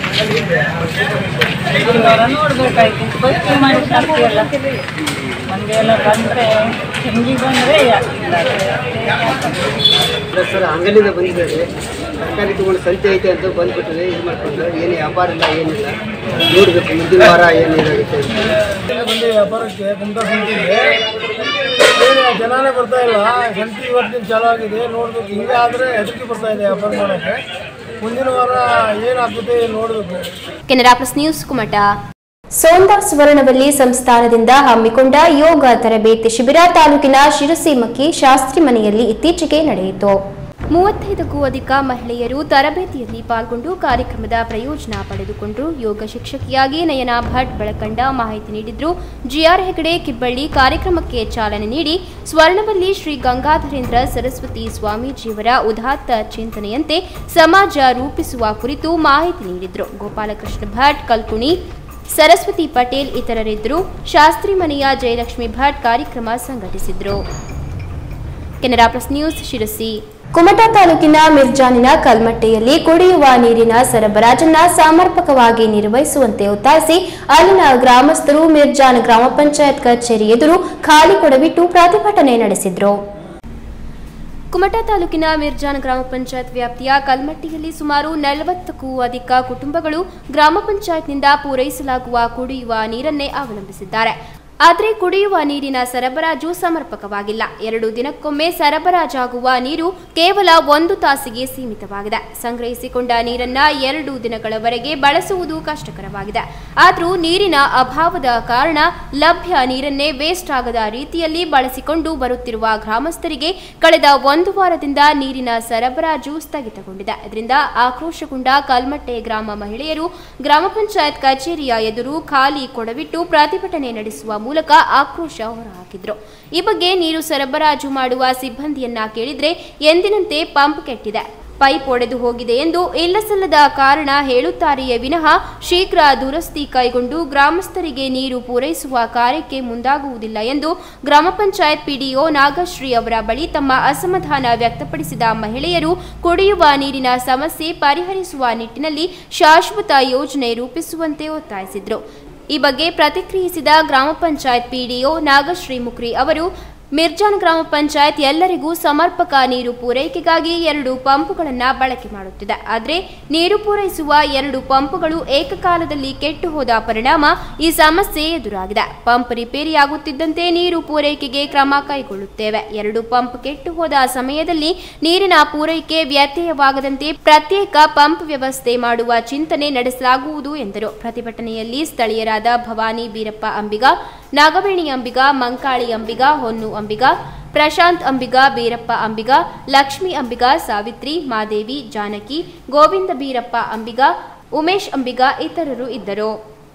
ಇವಾಗ ನೋಡ್ಬೇಕಾಯ್ತು ಭಕ್ತಿ ಮಾಡಿ ಸಾಕ್ತಿಯಲ್ಲ ಮಂದಿ ಎಲ್ಲ ಬಂದರೆ ಹೆಂಗಿ ಬಂದರೆ ಸರ್ ಅಂಗಡಿಯಿಂದ ಬಂದಿದ್ದೇವೆ ತರಕಾರಿ ತಗೊಂಡು ಸಂತೆ ಐತೆ ಅಂತ ಬಂದ್ಬಿಟ್ಟಿದೆ ಇದು ಮಾಡ್ಕೊಂಡು ಏನು ವ್ಯಾಪಾರ ಇಲ್ಲ ಏನಿಲ್ಲ ನೋಡ್ಬೇಕು ಮುಂದಿನ ವಾರ ಏನೇನಾಗುತ್ತೆ ಬಂದು ವ್ಯಾಪಾರಕ್ಕೆ ಕುಮಟಾ ಸಂತಿಗೆ ಏನು ಜನನೇ ಬರ್ತಾ ಇಲ್ಲ ಸಂತಿ ಇವತ್ತಿನ ಚಾಲು ಆಗಿದೆ ನೋಡ್ಬೇಕು ಹಿಂಗೆ ಆದರೆ ಹೆದರಿಕೆ ಬರ್ತಾ ಇದೆ ವ್ಯಾಪಾರ ಮಾಡೋಕ್ಕೆ ಮುಂದಿನ ವಾರ ಏನಾಗುತ್ತೆ ನೋಡಬೇಕು ಕೆನರಾ ಪ್ಲಸ್ ನ್ಯೂಸ್ ಕುಮಟಾ ಸೋಂದಾ ಸುವರ್ಣವಲ್ಲಿ ಸಂಸ್ಥಾನದಿಂದ ಹಮ್ಮಿಕೊಂಡ ಯೋಗ ತರಬೇತಿ ಶಿಬಿರ ತಾಲೂಕಿನ ಶಿರಸಿಮಕ್ಕಿ ಶಾಸ್ತ್ರಿ ಮನೆಯಲ್ಲಿ ಇತ್ತೀಚೆಗೆ ನಡೆಯಿತು ಮೂವತ್ತೈದಕ್ಕೂ ಅಧಿಕ ಮಹಿಳೆಯರು ತರಬೇತಿಯಲ್ಲಿ ಪಾಲ್ಗೊಂಡು ಕಾರ್ಯಕ್ರಮದ ಪ್ರಯೋಜನ ಪಡೆದುಕೊಂಡರು ಯೋಗ ಶಿಕ್ಷಕಿಯಾಗಿ ನಯನಾ ಭಟ್ ಬೆಳಕಂಡ ಮಾಹಿತಿ ನೀಡಿದ್ರು ಜಿಆರ್ ಹೆಗಡೆ ಕಿಬ್ಬಳ್ಳಿ ಕಾರ್ಯಕ್ರಮಕ್ಕೆ ಚಾಲನೆ ನೀಡಿ ಸ್ವರ್ಣವಲ್ಲಿ ಶ್ರೀ ಗಂಗಾಧರೇಂದ್ರ ಸರಸ್ವತಿ ಸ್ವಾಮೀಜಿಯವರ ಉದಾತ್ತ ಚಿಂತನೆಯಂತೆ ಸಮಾಜ ರೂಪಿಸುವ ಕುರಿತು ಮಾಹಿತಿ ನೀಡಿದ್ರು ಗೋಪಾಲಕೃಷ್ಣ ಭಟ್ ಕಲ್ಕುಣಿ ಸರಸ್ವತಿ ಪಟೇಲ್ ಇತರರಿದ್ದರು ಶಾಸ್ತ್ರಿ ಮನೆಯ ಜಯಲಕ್ಷ್ಮಿ ಭಟ್ ಕಾರ್ಯಕ್ರಮ ಸಂಘಟಿಸಿದ್ರು ಕೆನರಾ ಪ್ಲಸ್ ನ್ಯೂಸ್ ಶಿರಸಿ ಕುಮಟಾ ತಾಲೂಕಿನ ಮಿರ್ಜಾನಿನ ಕಲ್ಮಟ್ಟೆಯಲ್ಲಿ ಕುಡಿಯುವ ನೀರಿನ ಸರಬರಾಜನ್ನ ಸಮರ್ಪಕವಾಗಿ ನಿರ್ವಹಿಸುವಂತೆ ಒತ್ತಾಯಿಸಿ ಅಲ್ಲಿನ ಗ್ರಾಮಸ್ಥರು ಮಿರ್ಜಾನ್ ಗ್ರಾಮ ಪಂಚಾಯತ್ ಕಚೇರಿ ಎದುರು ಖಾಲಿ ಕೊಡವಿಟ್ಟು ಪ್ರತಿಭಟನೆ ನಡೆಸಿದ್ರು ಕುಮಟಾ ತಾಲೂಕಿನ ಮಿರ್ಜಾನ್ ಗ್ರಾಮ ಪಂಚಾಯತ್ ವ್ಯಾಪ್ತಿಯ ಕಲ್ಮಟ್ಟಿಯಲ್ಲಿ ಸುಮಾರು ನಲವತ್ತಕ್ಕೂ ಅಧಿಕ ಕುಟುಂಬಗಳು ಗ್ರಾಮ ಪಂಚಾಯತ್ನಿಂದ ಪೂರೈಸಲಾಗುವ ಕುಡಿಯುವ ನೀರನ್ನೇ ಅವಲಂಬಿಸಿದ್ದಾರೆ ಆದರೆ ಕುಡಿಯುವ ನೀರಿನ ಸರಬರಾಜು ಸಮರ್ಪಕವಾಗಿಲ್ಲ ಎರಡು ದಿನಕ್ಕೊಮ್ಮೆ ಸರಬರಾಜಾಗುವ ನೀರು ಕೇವಲ ಒಂದು ತಾಸಿಗೆ ಸೀಮಿತವಾಗಿದೆ ಸಂಗ್ರಹಿಸಿಕೊಂಡ ನೀರನ್ನ ಎರಡು ದಿನಗಳವರೆಗೆ ಬಳಸುವುದು ಕಷ್ಟಕರವಾಗಿದೆ ಆದರೂ ನೀರಿನ ಅಭಾವದ ಕಾರಣ ಲಭ್ಯ ನೀರನ್ನೇ ವೇಸ್ಟ್ ಆಗದ ರೀತಿಯಲ್ಲಿ ಬಳಸಿಕೊಂಡು ಬರುತ್ತಿರುವ ಗ್ರಾಮಸ್ಥರಿಗೆ ಕಳೆದ ಒಂದು ವಾರದಿಂದ ನೀರಿನ ಸರಬರಾಜು ಸ್ಥಗಿತಗೊಂಡಿದೆ ಇದರಿಂದ ಆಕ್ರೋಶಗೊಂಡ ಕಲ್ಮಟ್ಟೆ ಗ್ರಾಮ ಮಹಿಳೆಯರು ಗ್ರಾಮ ಪಂಚಾಯತ್ ಕಚೇರಿಯ ಎದುರು ಖಾಲಿ ಕೊಡವಿಟ್ಟು ಪ್ರತಿಭಟನೆ ನಡೆಸುವ ಮೂಲಕ ಆಕ್ರೋಶ ಹೊರಹಾಕಿದ್ರು ಈ ಬಗ್ಗೆ ನೀರು ಸರಬರಾಜು ಮಾಡುವ ಸಿಬ್ಬಂದಿಯನ್ನ ಕೇಳಿದ್ರೆ ಎಂದಿನಂತೆ ಪಂಪ್ ಕೆಟ್ಟಿದೆ ಪೈಪ್ ಒಡೆದು ಹೋಗಿದೆ ಎಂದು ಇಲ್ಲಸಲ್ಲದ ಕಾರಣ ಹೇಳುತ್ತಾರೆಯೇ ವಿನಃ ಶೀಘ್ರ ದುರಸ್ತಿ ಕೈಗೊಂಡು ಗ್ರಾಮಸ್ಥರಿಗೆ ನೀರು ಪೂರೈಸುವ ಕಾರ್ಯಕ್ಕೆ ಮುಂದಾಗುವುದಿಲ್ಲ ಎಂದು ಗ್ರಾಮ ಪಂಚಾಯತ್ ಪಿಡಿಒ ನಾಗಶ್ರೀ ಅವರ ಬಳಿ ತಮ್ಮ ಅಸಮಾಧಾನ ವ್ಯಕ್ತಪಡಿಸಿದ ಮಹಿಳೆಯರು ಕುಡಿಯುವ ನೀರಿನ ಸಮಸ್ಯೆ ಪರಿಹರಿಸುವ ನಿಟ್ಟಿನಲ್ಲಿ ಶಾಶ್ವತ ಯೋಜನೆ ರೂಪಿಸುವಂತೆ ಒತ್ತಾಯಿಸಿದರು ಈ ಬಗ್ಗೆ ಪ್ರತಿಕ್ರಿಯಿಸಿದ ಗ್ರಾಮ ಪಂಚಾಯತ್ ಪಿಡಿಒ ನಾಗಶ್ರೀ ಮುಕ್ರಿ ಅವರು ಮಿರ್ಜಾನ್ ಗ್ರಾಮ ಪಂಚಾಯತ್ ಎಲ್ಲರಿಗೂ ಸಮರ್ಪಕ ನೀರು ಪೂರೈಕೆಗಾಗಿ ಎರಡು ಪಂಪ್ಗಳನ್ನು ಬಳಕೆ ಮಾಡುತ್ತಿದೆ ಆದರೆ ನೀರು ಪೂರೈಸುವ ಎರಡು ಪಂಪ್ಗಳು ಏಕಕಾಲದಲ್ಲಿ ಕೆಟ್ಟು ಹೋದ ಪರಿಣಾಮ ಈ ಸಮಸ್ಯೆ ಎದುರಾಗಿದೆ ಪಂಪ್ ರಿಪೇರಿಯಾಗುತ್ತಿದ್ದಂತೆ ನೀರು ಪೂರೈಕೆಗೆ ಕ್ರಮ ಕೈಗೊಳ್ಳುತ್ತೇವೆ ಎರಡು ಪಂಪ್ ಕೆಟ್ಟು ಹೋದ ಸಮಯದಲ್ಲಿ ನೀರಿನ ಪೂರೈಕೆ ವ್ಯತ್ಯಯವಾಗದಂತೆ ಪ್ರತ್ಯೇಕ ಪಂಪ್ ವ್ಯವಸ್ಥೆ ಮಾಡುವ ಚಿಂತನೆ ನಡೆಸಲಾಗುವುದು ಎಂದರು ಪ್ರತಿಭಟನೆಯಲ್ಲಿ ಸ್ಥಳೀಯರಾದ ಭವಾನಿ ಬೀರಪ್ಪ ಅಂಬಿಗ ನಾಗವೇಣಿ ಅಂಬಿಗ ಮಂಕಾಳಿ ಅಂಬಿಗ ಹೊನ್ನು ಅಂಬಿಗ ಪ್ರಶಾಂತ್ ಅಂಬಿಗ ಬೀರಪ್ಪ ಅಂಬಿಗ ಲಕ್ಷ್ಮಿ ಅಂಬಿಗ ಸಾವಿತ್ರಿ ಮಾದೇವಿ ಜಾನಕಿ ಗೋವಿಂದ ಬೀರಪ್ಪ ಅಂಬಿಗ ಉಮೇಶ್ ಅಂಬಿಗ ಇತರರು ಇದ್ದರು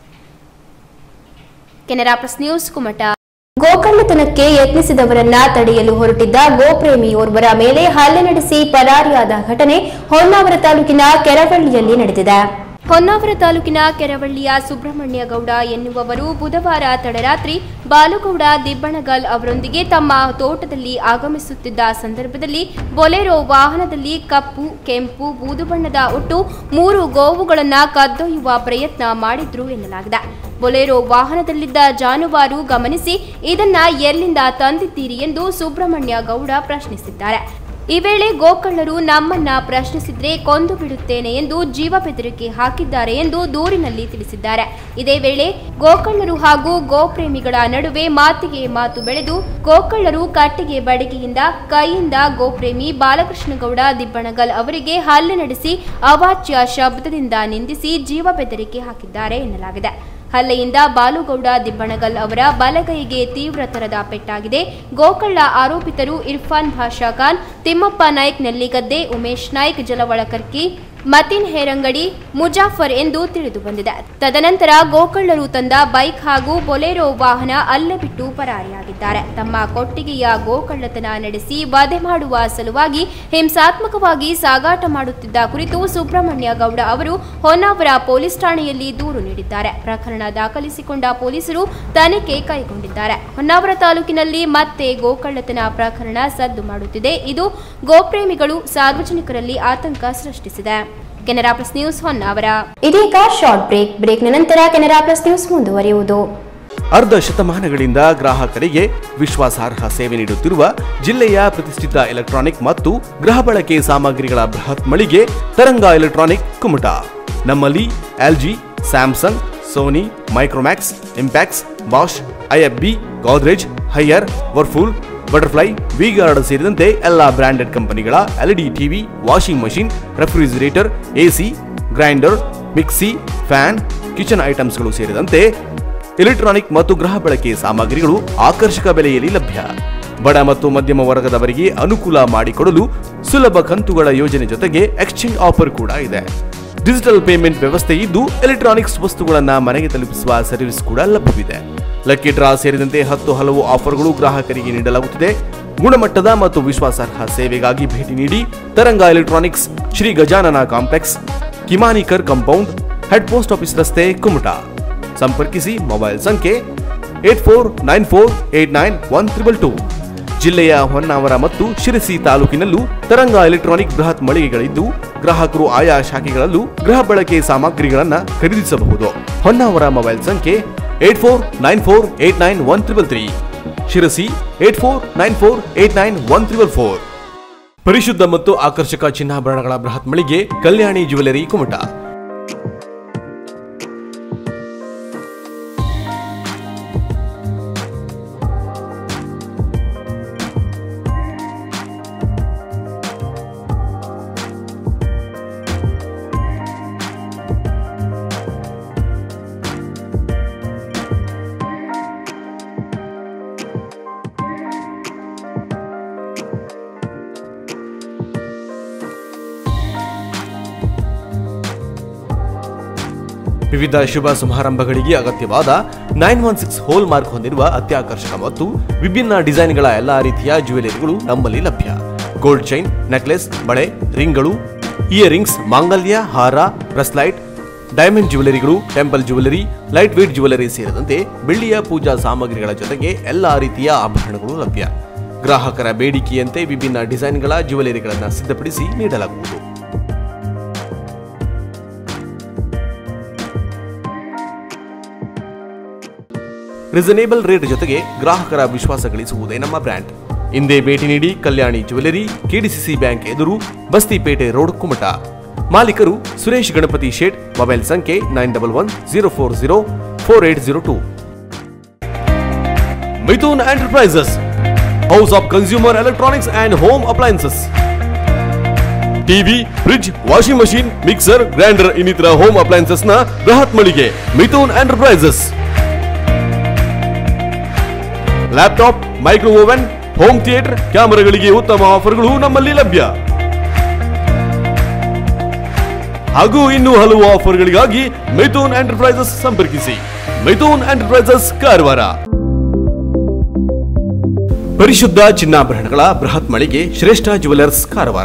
ಕೆನರಾ ಪ್ಲಸ್ ನ್ಯೂಸ್ ಕುಮಟ ಗೋಕಳ್ಳತನಕ್ಕೆ ಯತ್ನಿಸಿದವರನ್ನ ತಡೆಯಲು ಹೊರಟಿದ್ದ ಗೋಪ್ರೇಮಿಯೋರ್ವರ ಮೇಲೆ ಹಲ್ಲೆ ನಡೆಸಿ ಪರಾರಿಯಾದ ಘಟನೆ ಹೊನ್ನಾವರ ತಾಲೂಕಿನ ಕೆರವಳ್ಳಿಯಲ್ಲಿ ನಡೆದಿದೆ ಹೊನ್ನಾವರ ತಾಲೂಕಿನ ಕೆರವಳ್ಳಿಯ ಸುಬ್ರಹ್ಮಣ್ಯ ಗೌಡ ಎನ್ನುವವರು ಬುಧವಾರ ತಡರಾತ್ರಿ ಬಾಲುಗೌಡ ದಿಬ್ಬಣಗಲ್ ಅವರೊಂದಿಗೆ ತಮ್ಮ ತೋಟದಲ್ಲಿ ಆಗಮಿಸುತ್ತಿದ್ದ ಸಂದರ್ಭದಲ್ಲಿ ಬೊಲೆರೋ ವಾಹನದಲ್ಲಿ ಕಪ್ಪು ಕೆಂಪು ಬೂದು ಬಣ್ಣದ ಒಟ್ಟು ಮೂರು ಗೋವುಗಳನ್ನು ಕದ್ದೊಯ್ಯುವ ಪ್ರಯತ್ನ ಮಾಡಿದ್ರು ಎನ್ನಲಾಗಿದೆ ಬೊಲೆರೋ ವಾಹನದಲ್ಲಿದ್ದ ಜಾನುವಾರು ಗಮನಿಸಿ ಇದನ್ನ ಎಲ್ಲಿಂದ ತಂದಿದ್ದೀರಿ ಎಂದು ಸುಬ್ರಹ್ಮಣ್ಯ ಗೌಡ ಪ್ರಶ್ನಿಸಿದ್ದಾರೆ ಈ ವೇಳೆ ಗೋಕಳ್ಳರು ನಮ್ಮನ್ನ ಪ್ರಶ್ನಿಸಿದ್ರೆ ಕೊಂದು ಬಿಡುತ್ತೇನೆ ಎಂದು ಜೀವ ಬೆದರಿಕೆ ಹಾಕಿದ್ದಾರೆ ಎಂದು ದೂರಿನಲ್ಲಿ ತಿಳಿಸಿದ್ದಾರೆ ಇದೇ ವೇಳೆ ಗೋಕಳ್ಳರು ಹಾಗೂ ಗೋಪ್ರೇಮಿಗಳ ನಡುವೆ ಮಾತಿಗೆ ಮಾತು ಬೆಳೆದು ಗೋಕಳ್ಳರು ಕಟ್ಟಿಗೆ ಬಡಿಗೆಯಿಂದ ಕೈಯಿಂದ ಗೋಪ್ರೇಮಿ ಬಾಲಕೃಷ್ಣಗೌಡ ದಿಬ್ಬಣಗಲ್ ಅವರಿಗೆ ಹಲ್ಲೆ ನಡೆಸಿ ಅವಾಚ್ಯ ಶಬ್ದದಿಂದ ನಿಂದಿಸಿ ಜೀವ ಬೆದರಿಕೆ ಹಾಕಿದ್ದಾರೆ ಎನ್ನಲಾಗಿದೆ ಹಲ್ಲೆಯಿಂದ ಬಾಲುಗೌಡ ದಿಬ್ಬಣಗಲ್ ಅವರ ಬಲಗೈಗೆ ತೀವ್ರ ತರದ ಪೆಟ್ಟಾಗಿದೆ ಗೋಕಳ್ಳ ಆರೋಪಿತರು ಇರ್ಫಾನ್ ಭಾಷಾ ಖಾನ್ ತಿಮ್ಮಪ್ಪ ನಾಯ್ಕ್ ನೆಲ್ಲಿಗದ್ದೆ ಉಮೇಶ್ ನಾಯ್ಕ್ ಜಲವಳಕರ್ಕಿ ಮತಿನ್ ಹೇರಂಗಡಿ ಮುಜಾಫರ್ ಎಂದು ತಿಳಿದು ಬಂದಿದೆ ತದನಂತರ ಗೋಕಳ್ಳರು ತಂದ ಬೈಕ್ ಹಾಗೂ ಬೊಲೆರೋ ವಾಹನ ಅಲ್ಲೇ ಬಿಟ್ಟು ಪರಾರಿಯಾಗಿದ್ದಾರೆ ತಮ್ಮ ಕೊಟ್ಟಿಗೆಯ ಗೋಕಳ್ಳತನ ನಡೆಸಿ ವಧೆ ಮಾಡುವ ಸಲುವಾಗಿ ಹಿಂಸಾತ್ಮಕವಾಗಿ ಸಾಗಾಟ ಮಾಡುತ್ತಿದ್ದ ಕುರಿತು ಸುಬ್ರಹ್ಮಣ್ಯ ಗೌಡ ಅವರು ಹೊನ್ನಾವರ ಪೊಲೀಸ್ ಠಾಣೆಯಲ್ಲಿ ದೂರು ನೀಡಿದ್ದಾರೆ ಪ್ರಕರಣ ದಾಖಲಿಸಿಕೊಂಡ ಪೊಲೀಸರು ತನಿಖೆ ಕೈಗೊಂಡಿದ್ದಾರೆ ಹೊನ್ನಾವರ ತಾಲೂಕಿನಲ್ಲಿ ಮತ್ತೆ ಗೋಕಳ್ಳತನ ಪ್ರಕರಣ ಸದ್ದು ಮಾಡುತ್ತಿದೆ ಇದು ಗೋಪ್ರೇಮಿಗಳು ಸಾರ್ವಜನಿಕರಲ್ಲಿ ಆತಂಕ ಸೃಷ್ಟಿಸಿದೆ ಕೆನರಾ ಪ್ಲಸ್ ನ್ಯೂಸ್ ಹೊನ್ನಾವರ ಇದೀಗ ಶಾರ್ಟ್ ಬ್ರೇಕ್ ಬ್ರೇಕ್ನ ನಂತರ ಕೆನರಾ ಪ್ಲಸ್ ನ್ಯೂಸ್ ಮುಂದುವರಿಯುವುದು ಅರ್ಧ ಶತಮಾನಗಳಿಂದ ಗ್ರಾಹಕರಿಗೆ ವಿಶ್ವಾಸಾರ್ಹ ಸೇವೆ ನೀಡುತ್ತಿರುವ ಜಿಲ್ಲೆಯ ಪ್ರತಿಷ್ಠಿತ ಎಲೆಕ್ಟ್ರಾನಿಕ್ ಮತ್ತು ಗೃಹ ಬಳಕೆ ಸಾಮಗ್ರಿಗಳ ಬೃಹತ್ ಮಳಿಗೆ ತರಂಗ ಎಲೆಕ್ಟ್ರಾನಿಕ್ ಕುಮಟ ನಮ್ಮಲ್ಲಿ LG Samsung Sony Micromax Impex Bosch IFB Godrej Haier Whirlpool Butterfly V Guard ಸೇರಿದಂತೆ ಎಲ್ಲಾ ಬ್ರಾಂಡೆಡ್ ಕಂಪನಿಗಳ LED TV washing machine refrigerator AC grinder mixie fan kitchen ಐಟಮ್ಸ್ಗಳು ಸೇರಿದಂತೆ ಎಲೆಕ್ಟ್ರಾನಿಕ್ ಮತ್ತು ಗೃಹ ಬಳಕೆ ಸಾಮಗ್ರಿಗಳು ಆಕರ್ಷಕ ಬೆಲೆಯಲ್ಲಿ ಲಭ್ಯ ಬಡ ಮತ್ತು ಮಧ್ಯಮ ವರ್ಗದವರಿಗೆ ಅನುಕೂಲ ಮಾಡಿಕೊಡಲು ಸುಲಭ ಕಂತುಗಳ ಯೋಜನೆ ಜೊತೆಗೆ ಎಕ್ಸ್ಚೇಂಜ್ ಆಫರ್ ಕೂಡ ಇದೆ ಡಿಜಿಟಲ್ ಪೇಮೆಂಟ್ ವ್ಯವಸ್ಥೆ ಇದ್ದು ಎಲೆಕ್ಟ್ರಾನಿಕ್ಸ್ ವಸ್ತುಗಳನ್ನು ಮನೆಗೆ ತಲುಪಿಸುವ ಸರ್ವಿಸ್ ಕೂಡ ಲಭ್ಯವಿದೆ ಲಕ್ಕಿ ಡ್ರಾ ಸೇರಿದಂತೆ ಹತ್ತು ಹಲವು ಆಫರ್ಗಳು ಗ್ರಾಹಕರಿಗೆ ನೀಡಲಾಗುತ್ತಿದೆ ಗುಣಮಟ್ಟದ ಮತ್ತು ವಿಶ್ವಾಸಾರ್ಹ ಸೇವೆಗಾಗಿ ಭೇಟಿ ನೀಡಿ Taranga electronics Shri Gajanana complex Kimanikar compound head post office ರಸ್ತೆ ಕುಮಟಾ ಸಂಪರ್ಕಿಸಿ ಮೊಬೈಲ್ ಸಂಖ್ಯೆ eight four nine four eight nine one triple two ಜಿಲ್ಲೆಯ ಹೊನ್ನಾವರ ಮತ್ತು ಶಿರಸಿ ತಾಲೂಕಿನಲ್ಲೂ ತರಂಗ ಎಲೆಕ್ಟ್ರಾನಿಕ್ ಬೃಹತ್ ಮಳಿಗೆಗಳಿದ್ದು ಗ್ರಾಹಕರು ಆಯಾ ಶಾಖೆಗಳಲ್ಲೂ ಗೃಹ ಬಳಕೆ ಸಾಮಗ್ರಿಗಳನ್ನು ಖರೀದಿಸಬಹುದು ಹೊನ್ನಾವರ ಮೊಬೈಲ್ ಸಂಖ್ಯೆ eight four nine four eight nine one triple three Sirsi eight four nine four eight nine one triple four ಪರಿಶುದ್ಧ ಮತ್ತು ಆಕರ್ಷಕ ಚಿನ್ನಾಭರಣಗಳ ಬೃಹತ್ ಮಳಿಗೆ ಕಲ್ಯಾಣಿ ಜ್ಯುವೆಲರಿ ಕುಮಟ ವಿವಿಧ ಶುಭ ಸಮಾರಂಭಗಳಿಗೆ ಅಗತ್ಯವಾದ nine one six hallmark ಹೊಂದಿರುವ ಅತ್ಯಾಕರ್ಷಕ ಮತ್ತು ವಿಭಿನ್ನ ಡಿಸೈನ್ಗಳ ಎಲ್ಲಾ ರೀತಿಯ ಜ್ಯುವೆಲರಿಗಳು ನಮ್ಮಲ್ಲಿ ಲಭ್ಯ ಗೋಲ್ಡ್ ಚೈನ್ ನೆಕ್ಲೆಸ್ ಬಳೆ ರಿಂಗ್ಗಳು ಇಯರಿಂಗ್ಸ್ ಮಾಂಗಲ್ಯ ಹಾರ ಬ್ರೆಸ್ಲೈಟ್ ಡೈಮಂಡ್ ಜ್ಯುವೆಲರಿಗಳು temple jewellery light weight jewellery ಸೇರಿದಂತೆ ಬೆಳ್ಳಿಯ ಪೂಜಾ ಸಾಮಗ್ರಿಗಳ ಜೊತೆಗೆ ಎಲ್ಲಾ ರೀತಿಯ ಆಭರಣಗಳು ಲಭ್ಯ ಗ್ರಾಹಕರ ಬೇಡಿಕೆಯಂತೆ ವಿಭಿನ್ನ ಡಿಸೈನ್ಗಳ ಜ್ಯುವೆಲರಿಗಳನ್ನು ಸಿದ್ಧಪಡಿಸಿ ನೀಡಲಾಗುವುದು ರಿಸನೇಬಲ್ ರೇಟ್ ಜೊತೆಗೆ ಗ್ರಾಹಕರ ವಿಶ್ವಾಸ ಗಳಿಸುವುದೇ ನಮ್ಮ ಬ್ರ್ಯಾಂಡ್ ಹಿಂದೆ ಭೇಟಿ ನೀಡಿ ಕಲ್ಯಾಣಿ ಜ್ಯುವೆಲರಿ ಕೆಡಿಸಿಸಿ ಬ್ಯಾಂಕ್ ಎದುರು ಬಸ್ತಿಪೇಟೆ ರೋಡ್ ಕುಮಟ ಮಾಲೀಕರು ಸುರೇಶ್ ಗಣಪತಿ ಶೇಟ್ ಮೊಬೈಲ್ ಸಂಖ್ಯೆ nine double one zero four zero four eight zero two Mithun enterprises house of consumer electronics and home appliances TV fridge washing machine mixer grinder ಇನ್ನಿತರ ಹೋಮ್ ಅಪ್ಲಯನ್ಸಸ್ ನ ಬೃಹತ್ ಮಳಿಗೆ Mithun enterprises laptop micro oven home theatre ಕ್ಯಾಮೆರಾಗಳಿಗೆ ಉತ್ತಮ ಆಫರ್ಗಳು ನಮ್ಮಲ್ಲಿ ಲಭ್ಯ ಹಾಗೂ ಇನ್ನೂ ಹಲವು ಆಫರ್ಗಳಿಗಾಗಿ ಮಿಥುನ್ ಎಂಟರ್ಪ್ರೈಸಸ್ ಸಂಪರ್ಕಿಸಿ ಮಿಥುನ್ ಎಂಟರ್ಪ್ರೈಸಸ್ ಕಾರವಾರ ಪರಿಶುದ್ಧ ಚಿನ್ನಾಭರಣಗಳ ಬೃಹತ್ ಮಳಿಗೆ ಶ್ರೇಷ್ಠ ಜುವೆಲರ್ಸ್ ಕಾರವಾರ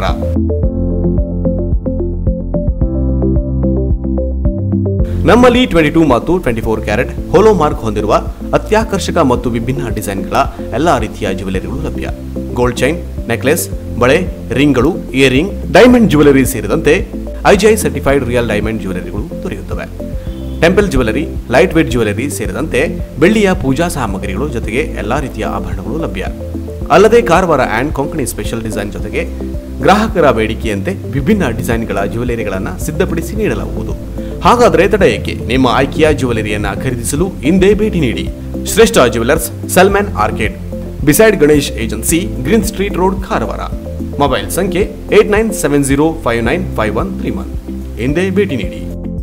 ನಮ್ಮಲ್ಲಿ ಟ್ವೆಂಟಿ ಟೂ ಮತ್ತು twenty four carat hallmark ಹೊಂದಿರುವ ಅತ್ಯಾಕರ್ಷಕ ಮತ್ತು ವಿಭಿನ್ನ ಡಿಸೈನ್ಗಳ ಎಲ್ಲಾ ರೀತಿಯ ಜ್ಯುವೆಲರಿಗಳು ಲಭ್ಯ ಗೋಲ್ಡ್ ಚೈನ್ ನೆಕ್ಲೆಸ್ ಬಳೆ ರಿಂಗ್ಗಳು ಇಯರಿಂಗ್ ಡೈಮಂಡ್ ಜ್ಯುವೆಲರಿ ಸೇರಿದಂತೆ ಐಜಿಐ ಸರ್ಟಿಫೈಡ್ ರಿಯಲ್ ಡೈಮಂಡ್ ಜ್ಯುವೆಲರಿಗಳು ದೊರೆಯುತ್ತವೆ temple jewellery light weight jewellery ಸೇರಿದಂತೆ ಬೆಳ್ಳಿಯ ಪೂಜಾ ಸಾಮಗ್ರಿಗಳು ಜೊತೆಗೆ ಎಲ್ಲಾ ರೀತಿಯ ಆಭರಣಗಳು ಲಭ್ಯ ಅಲ್ಲದೆ Karwar and Konkani special design ಜೊತೆಗೆ ಗ್ರಾಹಕರ ಬೇಡಿಕೆಯಂತೆ ವಿಭಿನ್ನ ಡಿಸೈನ್ಗಳ ಜ್ಯುವೆಲರಿಗಳನ್ನು ಸಿದ್ಧಪಡಿಸಿ ನೀಡಲಾಗುವುದು ಹಾಗಾದರೆ ತಡ ಏಕೆ ನಿಮ್ಮ ಆಯ್ಕೆಯ ಜ್ಯುವೆಲರಿಯನ್ನ ಖರೀದಿಸಲು ಹಿಂದೆ ಭೇಟಿ ನೀಡಿ Shreshta jewellers Salman arcade beside Ganesh agency green street road Karwar mobile ಸಂಖ್ಯೆ eight nine seven zero five nine five one three one ಹಿಂದೆ ಭೇಟಿ ನೀಡಿ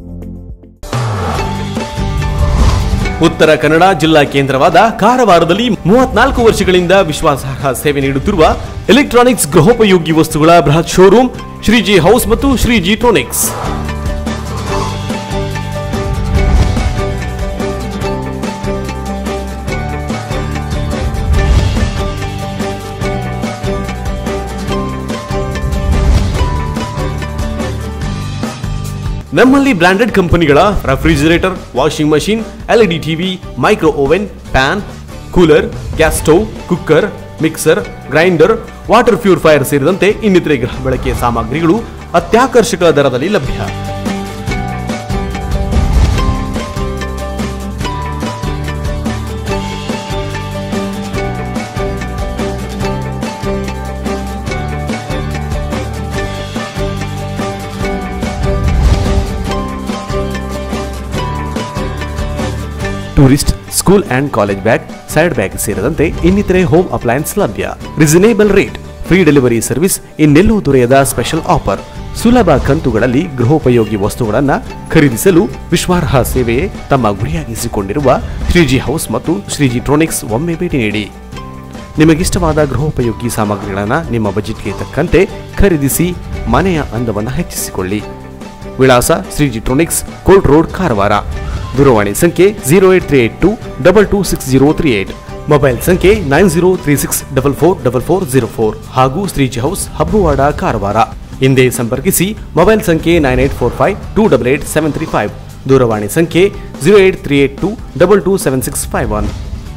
ಉತ್ತರ ಕನ್ನಡ ಜಿಲ್ಲಾ ಕೇಂದ್ರವಾದ ಕಾರವಾರದಲ್ಲಿ ಮೂವತ್ನಾಲ್ಕು ವರ್ಷಗಳಿಂದ ವಿಶ್ವಾಸಾರ್ಹ ಸೇವೆ ನೀಡುತ್ತಿರುವ ಎಲೆಕ್ಟ್ರಾನಿಕ್ಸ್ ಗೃಹೋಪಯೋಗಿ ವಸ್ತುಗಳ ಬೃಹತ್ ಶೋರೂಮ್ ಶ್ರೀಜಿ ಹೌಸ್ ಮತ್ತು ಶ್ರೀಜಿ ಟ್ರೋನಿಕ್ಸ್ ನಮ್ಮಲ್ಲಿ ಬ್ರಾಂಡೆಡ್ ಕಂಪನಿಗಳ refrigerator washing machine LED TV micro oven fan cooler gas stove cooker mixer grinder water purifier ಸೇರಿದಂತೆ ಇನ್ನಿತರೆ ಗೃಹ ಬಳಕೆಯ ಸಾಮಗ್ರಿಗಳು ಅತ್ಯಾಕರ್ಷಕ ದರದಲ್ಲಿ ಲಭ್ಯ tourist school and college bag side bag ಸೇರಿದಂತೆ ಇನ್ನಿತರೆ ಹೋಮ್ ಅಪ್ಲಯನ್ಸ್ ಲಭ್ಯ reasonable rate free delivery service ಇನ್ನೆಲ್ಲೂ ದೊರೆಯದ ಸ್ಪೆಷಲ್ ಆಫರ್ ಸುಲಭ ಕಂತುಗಳಲ್ಲಿ ಗೃಹೋಪಯೋಗಿ ವಸ್ತುಗಳನ್ನು ಖರೀದಿಸಲು ವಿಶ್ವಾರ್ಹ ಸೇವೆಯೇ ತಮ್ಮ ಗುರಿಯಾಗಿಸಿಕೊಂಡಿರುವ ಶ್ರೀಜಿ ಹೌಸ್ ಮತ್ತು ಶ್ರೀಜಿ ಟ್ರೋನಿಕ್ಸ್ ಒಮ್ಮೆ ಭೇಟಿ ನೀಡಿ ನಿಮಗಿಷ್ಟವಾದ ಗೃಹೋಪಯೋಗಿ ಸಾಮಗ್ರಿಗಳನ್ನು ನಿಮ್ಮ ಬಜೆಟ್ಗೆ ತಕ್ಕಂತೆ ಖರೀದಿಸಿ ಮನೆಯ ಅಂದವನ್ನು ಹೆಚ್ಚಿಸಿಕೊಳ್ಳಿ ವಿಳಾಸ Shreeji tronics cold road Karwar ದೂರವಾಣಿ ಸಂಖ್ಯೆ zero eight three eight two double two six zero three eight mobile ಸಂಖ್ಯೆ nine zero three six double four double four zero four ಹಾಗೂ ಶ್ರೀಜಿ ಹೌಸ್ ಹಬ್ಬುವಾಡ ಕಾರವಾರ ಹಿಂದೆ ಸಂಪರ್ಕಿಸಿ ಮೊಬೈಲ್ ಸಂಖ್ಯೆ nine eight four five two double eight seven three five ದೂರವಾಣಿ ಸಂಖ್ಯೆ zero eight three eight two double two seven six five one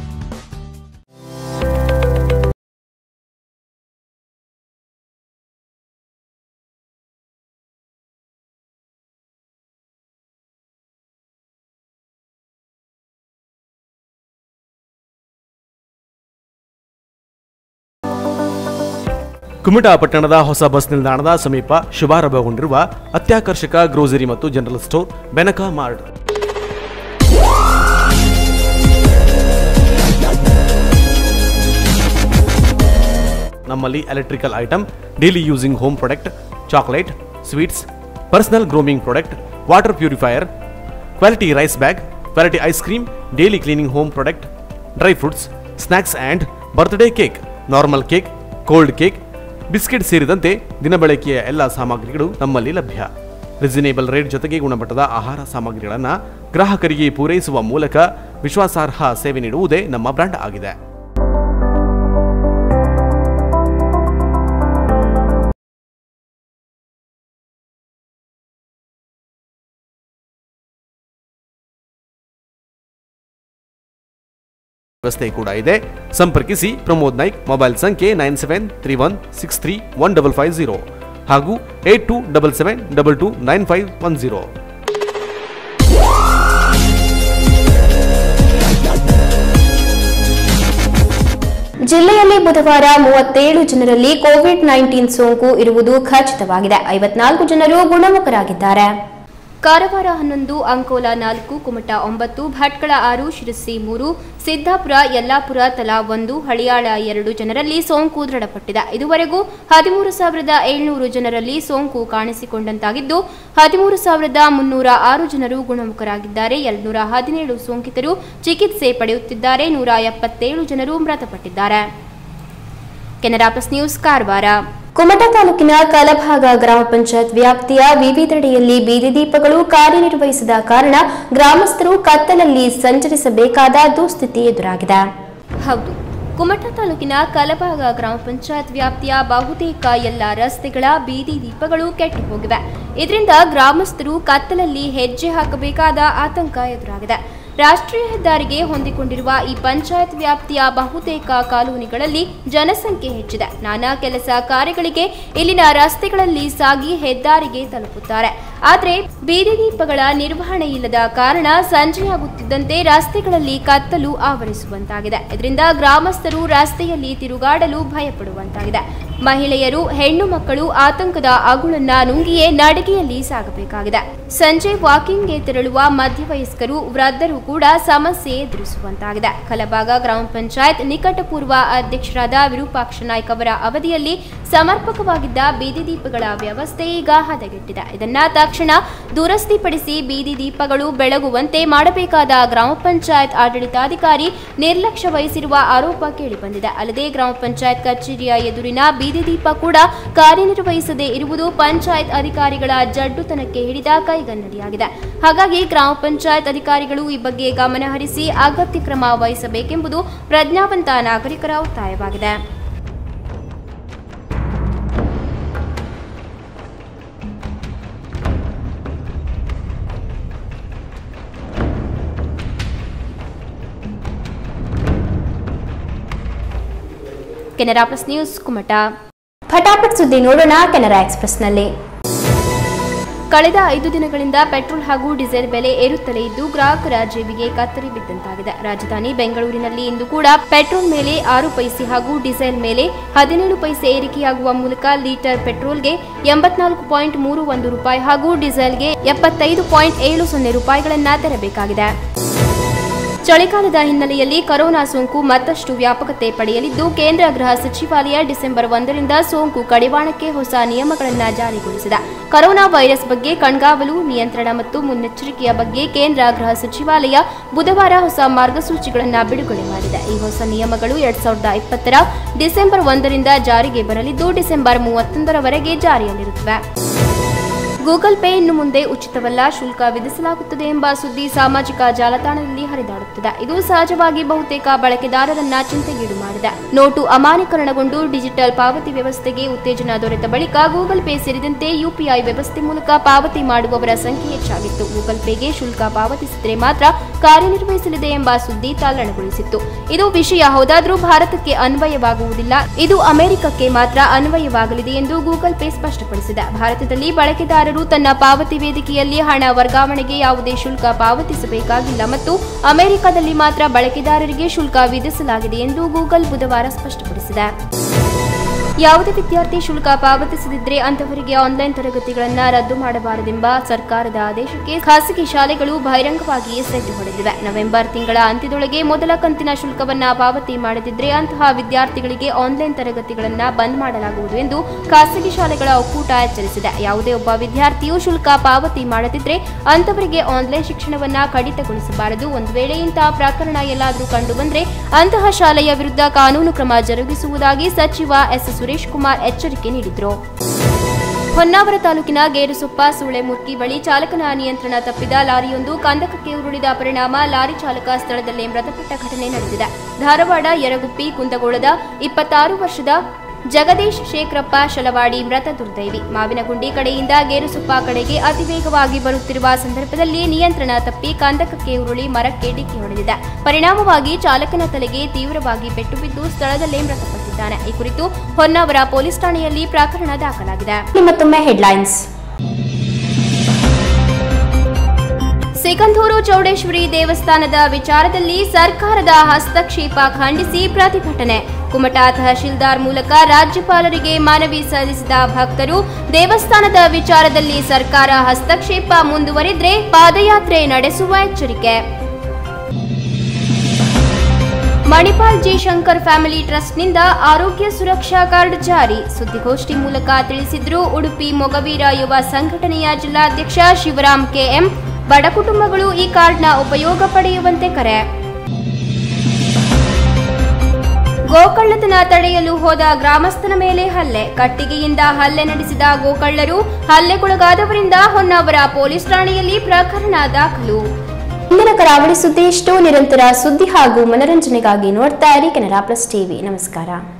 Kumta ಪಟ್ಟಣದ ಹೊಸ bus ನಿಲ್ದಾಣದ ಸಮೀಪ ಶುಭಾರಂಭಗೊಂಡಿರುವ ಅತ್ಯಾಕರ್ಷಕ ಗ್ರೋಸರಿ ಮತ್ತು ಜನರಲ್ ಸ್ಟೋರ್ ಬೆನಕ ಮಾರ್ಟ್ ನಮ್ಮಲ್ಲಿ electrical item daily using home product chocolate sweets personal grooming product water purifier quality rice bag quality ice cream daily cleaning home product dry fruits snacks and birthday cake normal cake cold cake biscuit ಸೇರಿದಂತೆ ದಿನಬಳಕೆಯ ಎಲ್ಲ ಸಾಮಗ್ರಿಗಳು ನಮ್ಮಲ್ಲಿ ಲಭ್ಯ reasonable rate ಜೊತೆಗೆ ಗುಣಮಟ್ಟದ ಆಹಾರ ಸಾಮಗ್ರಿಗಳನ್ನು ಗ್ರಾಹಕರಿಗೆ ಪೂರೈಸುವ ಮೂಲಕ ವಿಶ್ವಾಸಾರ್ಹ ಸೇವೆ ನೀಡುವುದೇ ನಮ್ಮ ಬ್ರ್ಯಾಂಡ್ ಆಗಿದೆ ವ್ಯವಸ್ಥೆ ಕೂಡ ಇದೆ ಸಂಪರ್ಕಿಸಿ ಪ್ರಮೋದ್ ನಾಯ್ಕ್ ಮೊಬೈಲ್ ಸಂಖ್ಯೆ nine seven three one six three one double five zero ಹಾಗೂ eight two double seven double two nine five one zero ಜಿಲ್ಲೆಯಲ್ಲಿ ಬುಧವಾರ ಮೂವತ್ತೇಳು ಜನರಲ್ಲಿ ಕೋವಿಡ್ ನೈನ್ಟೀನ್ ಸೋಂಕು ಇರುವುದು ಖಚಿತವಾಗಿದೆ ಐವತ್ನಾಲ್ಕು ಜನರು ಗುಣಮುಖರಾಗಿದ್ದಾರೆ ಕಾರವಾರ ಹನ್ನೊಂದು ಅಂಕೋಲಾ ನಾಲ್ಕು ಕುಮಟಾ ಒಂಬತ್ತು ಭಟ್ಕಳ ಆರು ಶಿರಸಿ ಮೂರು ಸಿದ್ದಾಪುರ ಯಲ್ಲಾಪುರ ತಲಾ ಒಂದು ಹಳಿಯಾಳ ಎರಡು ಜನರಲ್ಲಿ ಸೋಂಕು ದೃಢಪಟ್ಟಿದೆ ಇದುವರೆಗೂ ಹದಿಮೂರು ಸಾವಿರದ ಏಳ್ನೂರು ಜನರಲ್ಲಿ ಸೋಂಕು ಕಾಣಿಸಿಕೊಂಡಂತಾಗಿದ್ದು ಹದಿಮೂರು ಸಾವಿರದ ಮುನ್ನೂರ ಆರು ಜನರು ಗುಣಮುಖರಾಗಿದ್ದಾರೆ ಎರಡ್ನೂರ ಹದಿನೇಳು ಸೋಂಕಿತರು ಚಿಕಿತ್ಸೆ ಪಡೆಯುತ್ತಿದ್ದಾರೆ ನೂರ ಎಪ್ಪತ್ತೇಳು ಜನರು ಮೃತಪಟ್ಟಿದ್ದಾರೆ ಕೆನರಾ ಪ್ಲಸ್ ನ್ಯೂಸ್ ಕಾರವಾರ ಕುಮಟಾ ತಾಲೂಕಿನ ಕಲಭಾಗ ಗ್ರಾಮ ಪಂಚಾಯತ್ ವ್ಯಾಪ್ತಿಯ ವಿವಿಧೆಡೆಯಲ್ಲಿ ಬೀದಿ ದೀಪಗಳು ಕಾರ್ಯನಿರ್ವಹಿಸದ ಕಾರಣ ಗ್ರಾಮಸ್ಥರು ಕತ್ತಲಲ್ಲಿ ಸಂಚರಿಸಬೇಕಾದ ದುಸ್ಥಿತಿ ಎದುರಾಗಿದೆ ಹೌದು ಕುಮಟಾ ತಾಲೂಕಿನ ಕಲಭಾಗ ಗ್ರಾಮ ಪಂಚಾಯತ್ ವ್ಯಾಪ್ತಿಯ ಬಹುತೇಕ ಎಲ್ಲ ರಸ್ತೆಗಳ ಬೀದಿ ದೀಪಗಳು ಕೆಟ್ಟು ಹೋಗಿವೆ ಇದರಿಂದ ಗ್ರಾಮಸ್ಥರು ಕತ್ತಲಲ್ಲಿ ಹೆಜ್ಜೆ ಹಾಕಬೇಕಾದ ಆತಂಕ ಎದುರಾಗಿದೆ ರಾಷ್ಟ್ರೀಯ ಹೆದ್ದಾರಿಗೆ ಹೊಂದಿಕೊಂಡಿರುವ ಈ ಪಂಚಾಯತ್ ವ್ಯಾಪ್ತಿಯ ಬಹುತೇಕ ಕಾಲೋನಿಗಳಲ್ಲಿ ಜನಸಂಖ್ಯೆ ಹೆಚ್ಚಿದೆ ನಾನಾ ಕೆಲಸ ಕಾರ್ಯಗಳಿಗೆ ಇಲ್ಲಿನ ರಸ್ತೆಗಳಲ್ಲಿ ಸಾಗಿ ಹೆದ್ದಾರಿಗೆ ತಲುಪುತ್ತಾರೆ ಆದರೆ ಬೀದಿ ದೀಪಗಳ ನಿರ್ವಹಣೆ ಇಲ್ಲದ ಕಾರಣ ಸಂಜೆಯಾಗುತ್ತಿದ್ದಂತೆ ರಸ್ತೆಗಳಲ್ಲಿ ಕತ್ತಲು ಆವರಿಸುವಂತಾಗಿದೆ ಇದರಿಂದ ಗ್ರಾಮಸ್ಥರು ರಸ್ತೆಯಲ್ಲಿ ತಿರುಗಾಡಲು ಭಯಪಡುವಂತಾಗಿದೆ ಮಹಿಳೆಯರು ಹೆಣ್ಣು ಮಕ್ಕಳು ಆತಂಕದ ಅಗುಳನ್ನ ನುಂಗಿಯೇ ನಡಿಗೆಯಲ್ಲಿ ಸಾಗಬೇಕಾಗಿದೆ ಸಂಜೆ ವಾಕಿಂಗ್ಗೆ ತೆರಳುವ ಮಧ್ಯವಯಸ್ಕರು ವೃದ್ಧರು ಕೂಡ ಸಮಸ್ಯೆ ಎದುರಿಸುವಂತಾಗಿದೆ ಕಲಬಾಗ ಗ್ರಾಮ ಪಂಚಾಯತ್ ನಿಕಟಪೂರ್ವ ಅಧ್ಯಕ್ಷರಾದ ವಿರೂಪಾಕ್ಷ ನಾಯ್ಕ್ ಅವರ ಅವಧಿಯಲ್ಲಿ ಸಮರ್ಪಕವಾಗಿದ್ದ ಬೀದಿ ದೀಪಗಳ ವ್ಯವಸ್ಥೆ ಈಗ ಹದಗೆಟ್ಟಿದೆ ಇದನ್ನ ತಕ್ಷಣ ದುರಸ್ತಿಪಡಿಸಿ ಬೀದಿ ದೀಪಗಳು ಬೆಳಗುವಂತೆ ಮಾಡಬೇಕಾದ ಗ್ರಾಮ ಪಂಚಾಯತ್ ಆಡಳಿತಾಧಿಕಾರಿ ನಿರ್ಲಕ್ಷ್ಯ ವಹಿಸಿರುವ ಆರೋಪ ಕೇಳಿಬಂದಿದೆ ಅಲ್ಲದೆ ಗ್ರಾಮ ಪಂಚಾಯತ್ ಕಚೇರಿಯ ಎದುರಿನ ಬೀದಿ ದೀಪ ಕೂಡ ಕಾರ್ಯನಿರ್ವಹಿಸದೇ ಇರುವುದು ಪಂಚಾಯತ್ ಅಧಿಕಾರಿಗಳ ಜಡ್ಡುತನಕ್ಕೆ ಹಿಡಿದ ಕೈಗನ್ನಡಿಯಾಗಿದೆ ಹಾಗಾಗಿ ಗ್ರಾಮ ಪಂಚಾಯತ್ ಅಧಿಕಾರಿಗಳು ಈ ಬಗ್ಗೆ ಗಮನ ಹರಿಸಿ ಅಗತ್ಯ ಕ್ರಮ ವಹಿಸಬೇಕೆಂಬುದು ಪ್ರಜ್ಞಾವಂತ ನಾಗರಿಕರ ಒತ್ತಾಯವಾಗಿದೆ ಕೆನರಾ ಪ್ಲಸ್ ನ್ಯೂಸ್ ಕುಮಟಾ ಫಟಾಫಟ್ ಸುದ್ದಿ ನೋಡೋಣ ಕೆನರಾ ಎಕ್ಸ್ಪ್ರೆಸ್ನಲ್ಲಿ ಕಳೆದ ಐದು ದಿನಗಳಿಂದ ಪೆಟ್ರೋಲ್ ಹಾಗೂ ಡೀಸೆಲ್ ಬೆಲೆ ಏರುತ್ತಲೇ ಇದ್ದು ಗ್ರಾಹಕರ ಜೇಬಿಗೆ ಕತ್ತರಿ ಬಿದ್ದಂತಾಗಿದೆ ರಾಜಧಾನಿ ಬೆಂಗಳೂರಿನಲ್ಲಿ ಇಂದು ಕೂಡ ಪೆಟ್ರೋಲ್ ಮೇಲೆ ಆರು ಪೈಸೆ ಹಾಗೂ ಡೀಸೆಲ್ ಮೇಲೆ ಹದಿನೇಳು ಪೈಸೆ ಏರಿಕೆಯಾಗುವ ಮೂಲಕ ಲೀಟರ್ ಪೆಟ್ರೋಲ್ಗೆ ಎಂಬತ್ನಾಲ್ಕು ಪಾಯಿಂಟ್ ಮೂರು ಒಂದು ರೂಪಾಯಿ ಹಾಗೂ ಡೀಸೆಲ್ಗೆ ಎಪ್ಪತ್ತೈದು ಪಾಯಿಂಟ್ ಏಳು ಸೊನ್ನೆ ರೂಪಾಯಿಗಳನ್ನು ತೆರಬೇಕಾಗಿದೆ ಚಳಿಗಾಲದ ಹಿನ್ನೆಲೆಯಲ್ಲಿ ಕೊರೋನಾ ಸೋಂಕು ಮತ್ತಷ್ಟು ವ್ಯಾಪಕತೆ ಪಡೆಯಲಿದ್ದು ಕೇಂದ್ರ ಗೃಹ ಸಚಿವಾಲಯ ಡಿಸೆಂಬರ್ ಒಂದರಿಂದ ಸೋಂಕು ಕಡಿವಾಣಕ್ಕೆ ಹೊಸ ನಿಯಮಗಳನ್ನು ಜಾರಿಗೊಳಿಸಿದೆ ಕೊರೋನಾ ವೈರಸ್ ಬಗ್ಗೆ ಕಣ್ಗಾವಲು ನಿಯಂತ್ರಣ ಮತ್ತು ಮುನ್ನೆಚ್ಚರಿಕೆಯ ಬಗ್ಗೆ ಕೇಂದ್ರ ಗೃಹ ಸಚಿವಾಲಯ ಬುಧವಾರ ಹೊಸ ಮಾರ್ಗಸೂಚಿಗಳನ್ನು ಬಿಡುಗಡೆ ಮಾಡಿದೆ ಈ ಹೊಸ ನಿಯಮಗಳು ಎರಡ್ ಸಾವಿರದ ಇಪ್ಪತ್ತರ ಡಿಸೆಂಬರ್ ಒಂದರಿಂದ ಜಾರಿಗೆ ಬರಲಿದ್ದು ಡಿಸೆಂಬರ್ ಮೂವತ್ತೊಂದರವರೆಗೆ ಜಾರಿಯಲ್ಲಿರುತ್ತವೆ ಗೂಗಲ್ ಪೇ ಇನ್ನು ಮುಂದೆ ಉಚಿತವಲ್ಲ ಶುಲ್ಕ ವಿಧಿಸಲಾಗುತ್ತದೆ ಎಂಬ ಸುದ್ದಿ ಸಾಮಾಜಿಕ ಜಾಲತಾಣದಲ್ಲಿ ಹರಿದಾಡುತ್ತಿದೆ ಇದು ಸಹಜವಾಗಿ ಬಹುತೇಕ ಬಳಕೆದಾರರನ್ನ ಚಿಂತೆಗೀಡು ಮಾಡಿದೆ ನೋಟು ಅಮಾನ್ಯೀಕರಣಗೊಂಡು ಡಿಜಿಟಲ್ ಪಾವತಿ ವ್ಯವಸ್ಥೆಗೆ ಉತ್ತೇಜನ ದೊರೆತ ಬಳಿಕ ಗೂಗಲ್ ಪೇ ಸೇರಿದಂತೆ ಯುಪಿಐ ವ್ಯವಸ್ಥೆ ಮೂಲಕ ಪಾವತಿ ಮಾಡುವವರ ಸಂಖ್ಯೆ ಹೆಚ್ಚಾಗಿತ್ತು ಗೂಗಲ್ ಪೇಗೆ ಶುಲ್ಕ ಪಾವತಿಸಿದರೆ ಮಾತ್ರ ಕಾರ್ಯನಿರ್ವಹಿಸಲಿದೆ ಎಂಬ ಸುದ್ದಿ ತಲ್ಲಣಗೊಳಿಸಿತ್ತು ಇದು ವಿಷಯ ಹೌದಾದ್ರೂ ಭಾರತಕ್ಕೆ ಅನ್ವಯವಾಗುವುದಿಲ್ಲ ಇದು ಅಮೆರಿಕಕ್ಕೆ ಮಾತ್ರ ಅನ್ವಯವಾಗಲಿದೆ ಎಂದು ಗೂಗಲ್ ಪೇ ಸ್ಪಷ್ಟಪಡಿಸಿದೆ ಭಾರತದಲ್ಲಿ ಬಳಕೆದಾರರು ತನ್ನ ಪಾವತಿ ವೇದಿಕೆಯಲ್ಲಿ ಹಣ ವರ್ಗಾವಣೆಗೆ ಯಾವುದೇ ಶುಲ್ಕ ಪಾವತಿಸಬೇಕಾಗಿಲ್ಲ ಮತ್ತು ಅಮೆರಿಕದಲ್ಲಿ ಮಾತ್ರ ಬಳಕೆದಾರರಿಗೆ ಶುಲ್ಕ ವಿಧಿಸಲಾಗಿದೆ ಎಂದು ಗೂಗಲ್ ಬುಧವಾರ ಸ್ಪಷ್ಟಪಡಿಸಿದೆ ಯಾವುದೇ ವಿದ್ಯಾರ್ಥಿ ಶುಲ್ಕ ಪಾವತಿಸದಿದ್ದರೆ ಅಂತವರಿಗೆ ಆನ್ಲೈನ್ ತರಗತಿಗಳನ್ನು ರದ್ದು ಮಾಡಬಾರದೆಂಬ ಸರ್ಕಾರದ ಆದೇಶಕ್ಕೆ ಖಾಸಗಿ ಶಾಲೆಗಳು ಬಹಿರಂಗವಾಗಿಯೇ ಸೆಡ್ಡು ಹೊಡೆದಿವೆ ನವೆಂಬರ್ ತಿಂಗಳ ಅಂತ್ಯದೊಳಗೆ ಮೊದಲ ಕಂತಿನ ಶುಲ್ಕವನ್ನ ಪಾವತಿ ಮಾಡದಿದ್ದರೆ ಅಂತಹ ವಿದ್ಯಾರ್ಥಿಗಳಿಗೆ ಆನ್ಲೈನ್ ತರಗತಿಗಳನ್ನು ಬಂದ್ ಮಾಡಲಾಗುವುದು ಎಂದು ಖಾಸಗಿ ಶಾಲೆಗಳ ಒಕ್ಕೂಟ ಎಚ್ಚರಿಸಿದೆ ಯಾವುದೇ ಒಬ್ಬ ವಿದ್ಯಾರ್ಥಿಯು ಶುಲ್ಕ ಪಾವತಿ ಮಾಡದಿದ್ದರೆ ಅಂತವರಿಗೆ ಆನ್ಲೈನ್ ಶಿಕ್ಷಣವನ್ನ ಕಡಿತಗೊಳಿಸಬಾರದು ಒಂದು ವೇಳೆ ಇಂತಹ ಪ್ರಕರಣ ಎಲ್ಲಾದರೂ ಕಂಡುಬಂದರೆ ಅಂತಹ ಶಾಲೆಯ ವಿರುದ್ಧ ಕಾನೂನು ಕ್ರಮ ಜರುಗಿಸುವುದಾಗಿ ಸಚಿವ ಎಸ್ ಸುರೇಶ್ ಕುಮಾರ್ ಎಚ್ಚರಿಕೆ ನೀಡಿದರು ಹೊನ್ನಾವರ ತಾಲೂಕಿನ ಗೇರುಸೊಪ್ಪ ಸೂಳೆಮುರ್ಕಿ ಬಳಿ ಚಾಲಕನ ನಿಯಂತ್ರಣ ತಪ್ಪಿದ ಲಾರಿಯೊಂದು ಕಂದಕಕ್ಕೆ ಉರುಳಿದ ಪರಿಣಾಮ ಲಾರಿ ಚಾಲಕ ಸ್ಥಳದಲ್ಲೇ ಮೃತಪಟ್ಟ ಘಟನೆ ನಡೆದಿದೆ ಧಾರವಾಡ ಯರಗುಪ್ಪಿ ಕುಂದಗೋಳದ ಇಪ್ಪತ್ತಾರು ವರ್ಷದ ಜಗದೀಶ್ ಶೇಖರಪ್ಪ ಶಲವಾಡಿ ಮೃತ ದುರ್ದೈವಿ ಮಾವಿನಗುಂಡಿ ಕಡೆಯಿಂದ ಗೇರುಸುಪ್ಪ ಕಡೆಗೆ ಅತಿ ವೇಗವಾಗಿ ಬರುತ್ತಿರುವ ಸಂದರ್ಭದಲ್ಲಿ ನಿಯಂತ್ರಣ ತಪ್ಪಿ ಕಂದಕಕ್ಕೆ ಉರುಳಿ ಮರಕ್ಕೆ ಡಿಕ್ಕಿ ಹೊಡೆದಿದೆ ಪರಿಣಾಮವಾಗಿ ಚಾಲಕನ ತಲೆಗೆ ತೀವ್ರವಾಗಿ ಪೆಟ್ಟು ಬಿದ್ದು ಸ್ಥಳದಲ್ಲೇ ಮೃತಪಟ್ಟಿದ್ದಾನೆ ಈ ಕುರಿತು ಹೊನ್ನಾವರ ಪೊಲೀಸ್ ಠಾಣೆಯಲ್ಲಿ ಪ್ರಕರಣ ದಾಖಲಾಗಿದೆ ಮತ್ತೊಮ್ಮೆ ಹೆಡ್ಲೈನ್ಸ್ ಸಿಗಂಧೂರು ಚೌಡೇಶ್ವರಿ ದೇವಸ್ಥಾನದ ವಿಚಾರದಲ್ಲಿ ಸರ್ಕಾರದ ಹಸ್ತಕ್ಷೇಪ ಖಂಡಿಸಿ ಪ್ರತಿಭಟನೆ ಕುಮಟಾ ತಹಶೀಲ್ದಾರ್ ಮೂಲಕ ರಾಜ್ಯಪಾಲರಿಗೆ ಮನವಿ ಸಲ್ಲಿಸಿದ ಭಕ್ತರು ದೇವಸ್ಥಾನದ ವಿಚಾರದಲ್ಲಿ ಸರ್ಕಾರ ಹಸ್ತಕ್ಷೇಪ ಮುಂದುವರಿದ್ರೆ ಪಾದಯಾತ್ರೆ ನಡೆಸುವ ಎಚ್ಚರಿಕೆ ಮಣಿಪಾಲ್ ಜಿ ಶಂಕರ್ ಫ್ಯಾಮಿಲಿ ಟ್ರಸ್ಟ್ನಿಂದ ಆರೋಗ್ಯ ಸುರಕ್ಷಾ ಕಾರ್ಡ್ ಜಾರಿ ಸುದ್ದಿಗೋಷ್ಠಿ ಮೂಲಕ ತಿಳಿಸಿದ್ರು ಉಡುಪಿ ಮೊಗವೀರ ಯುವ ಸಂಘಟನೆಯ ಜಿಲ್ಲಾಧ್ಯಕ್ಷ ಶಿವರಾಮ್ ಕೆಎಂ ಬಡ ಕುಟುಂಬಗಳು ಈ ಕಾರ್ಡ್ನ ಉಪಯೋಗ ಪಡೆಯುವಂತೆ ಕರೆ ಗೋಕಳ್ಳತನ ತಡೆಯಲು ಹೋದ ಗ್ರಾಮಸ್ಥನ ಮೇಲೆ ಹಲ್ಲೆ ಕಟ್ಟಿಗೆಯಿಂದ ಹಲ್ಲೆ ನಡೆಸಿದ ಗೋಕಳ್ಳರು ಹಲ್ಲೆಗೊಳಗಾದವರಿಂದ ಹೊನ್ನಾವರ ಪೊಲೀಸ್ ಠಾಣೆಯಲ್ಲಿ ಪ್ರಕರಣ ದಾಖಲು ಇಂದಿನ ಕರಾವಳಿ ಸುದ್ದಿ ಇಷ್ಟು ನಿರಂತರ ಸುದ್ದಿ ಹಾಗೂ ಮನರಂಜನೆಗಾಗಿ ನೋಡ್ತಾ ಇರಿ ಕೆನರಾ ಪ್ಲಸ್ ಟಿವಿ ನಮಸ್ಕಾರ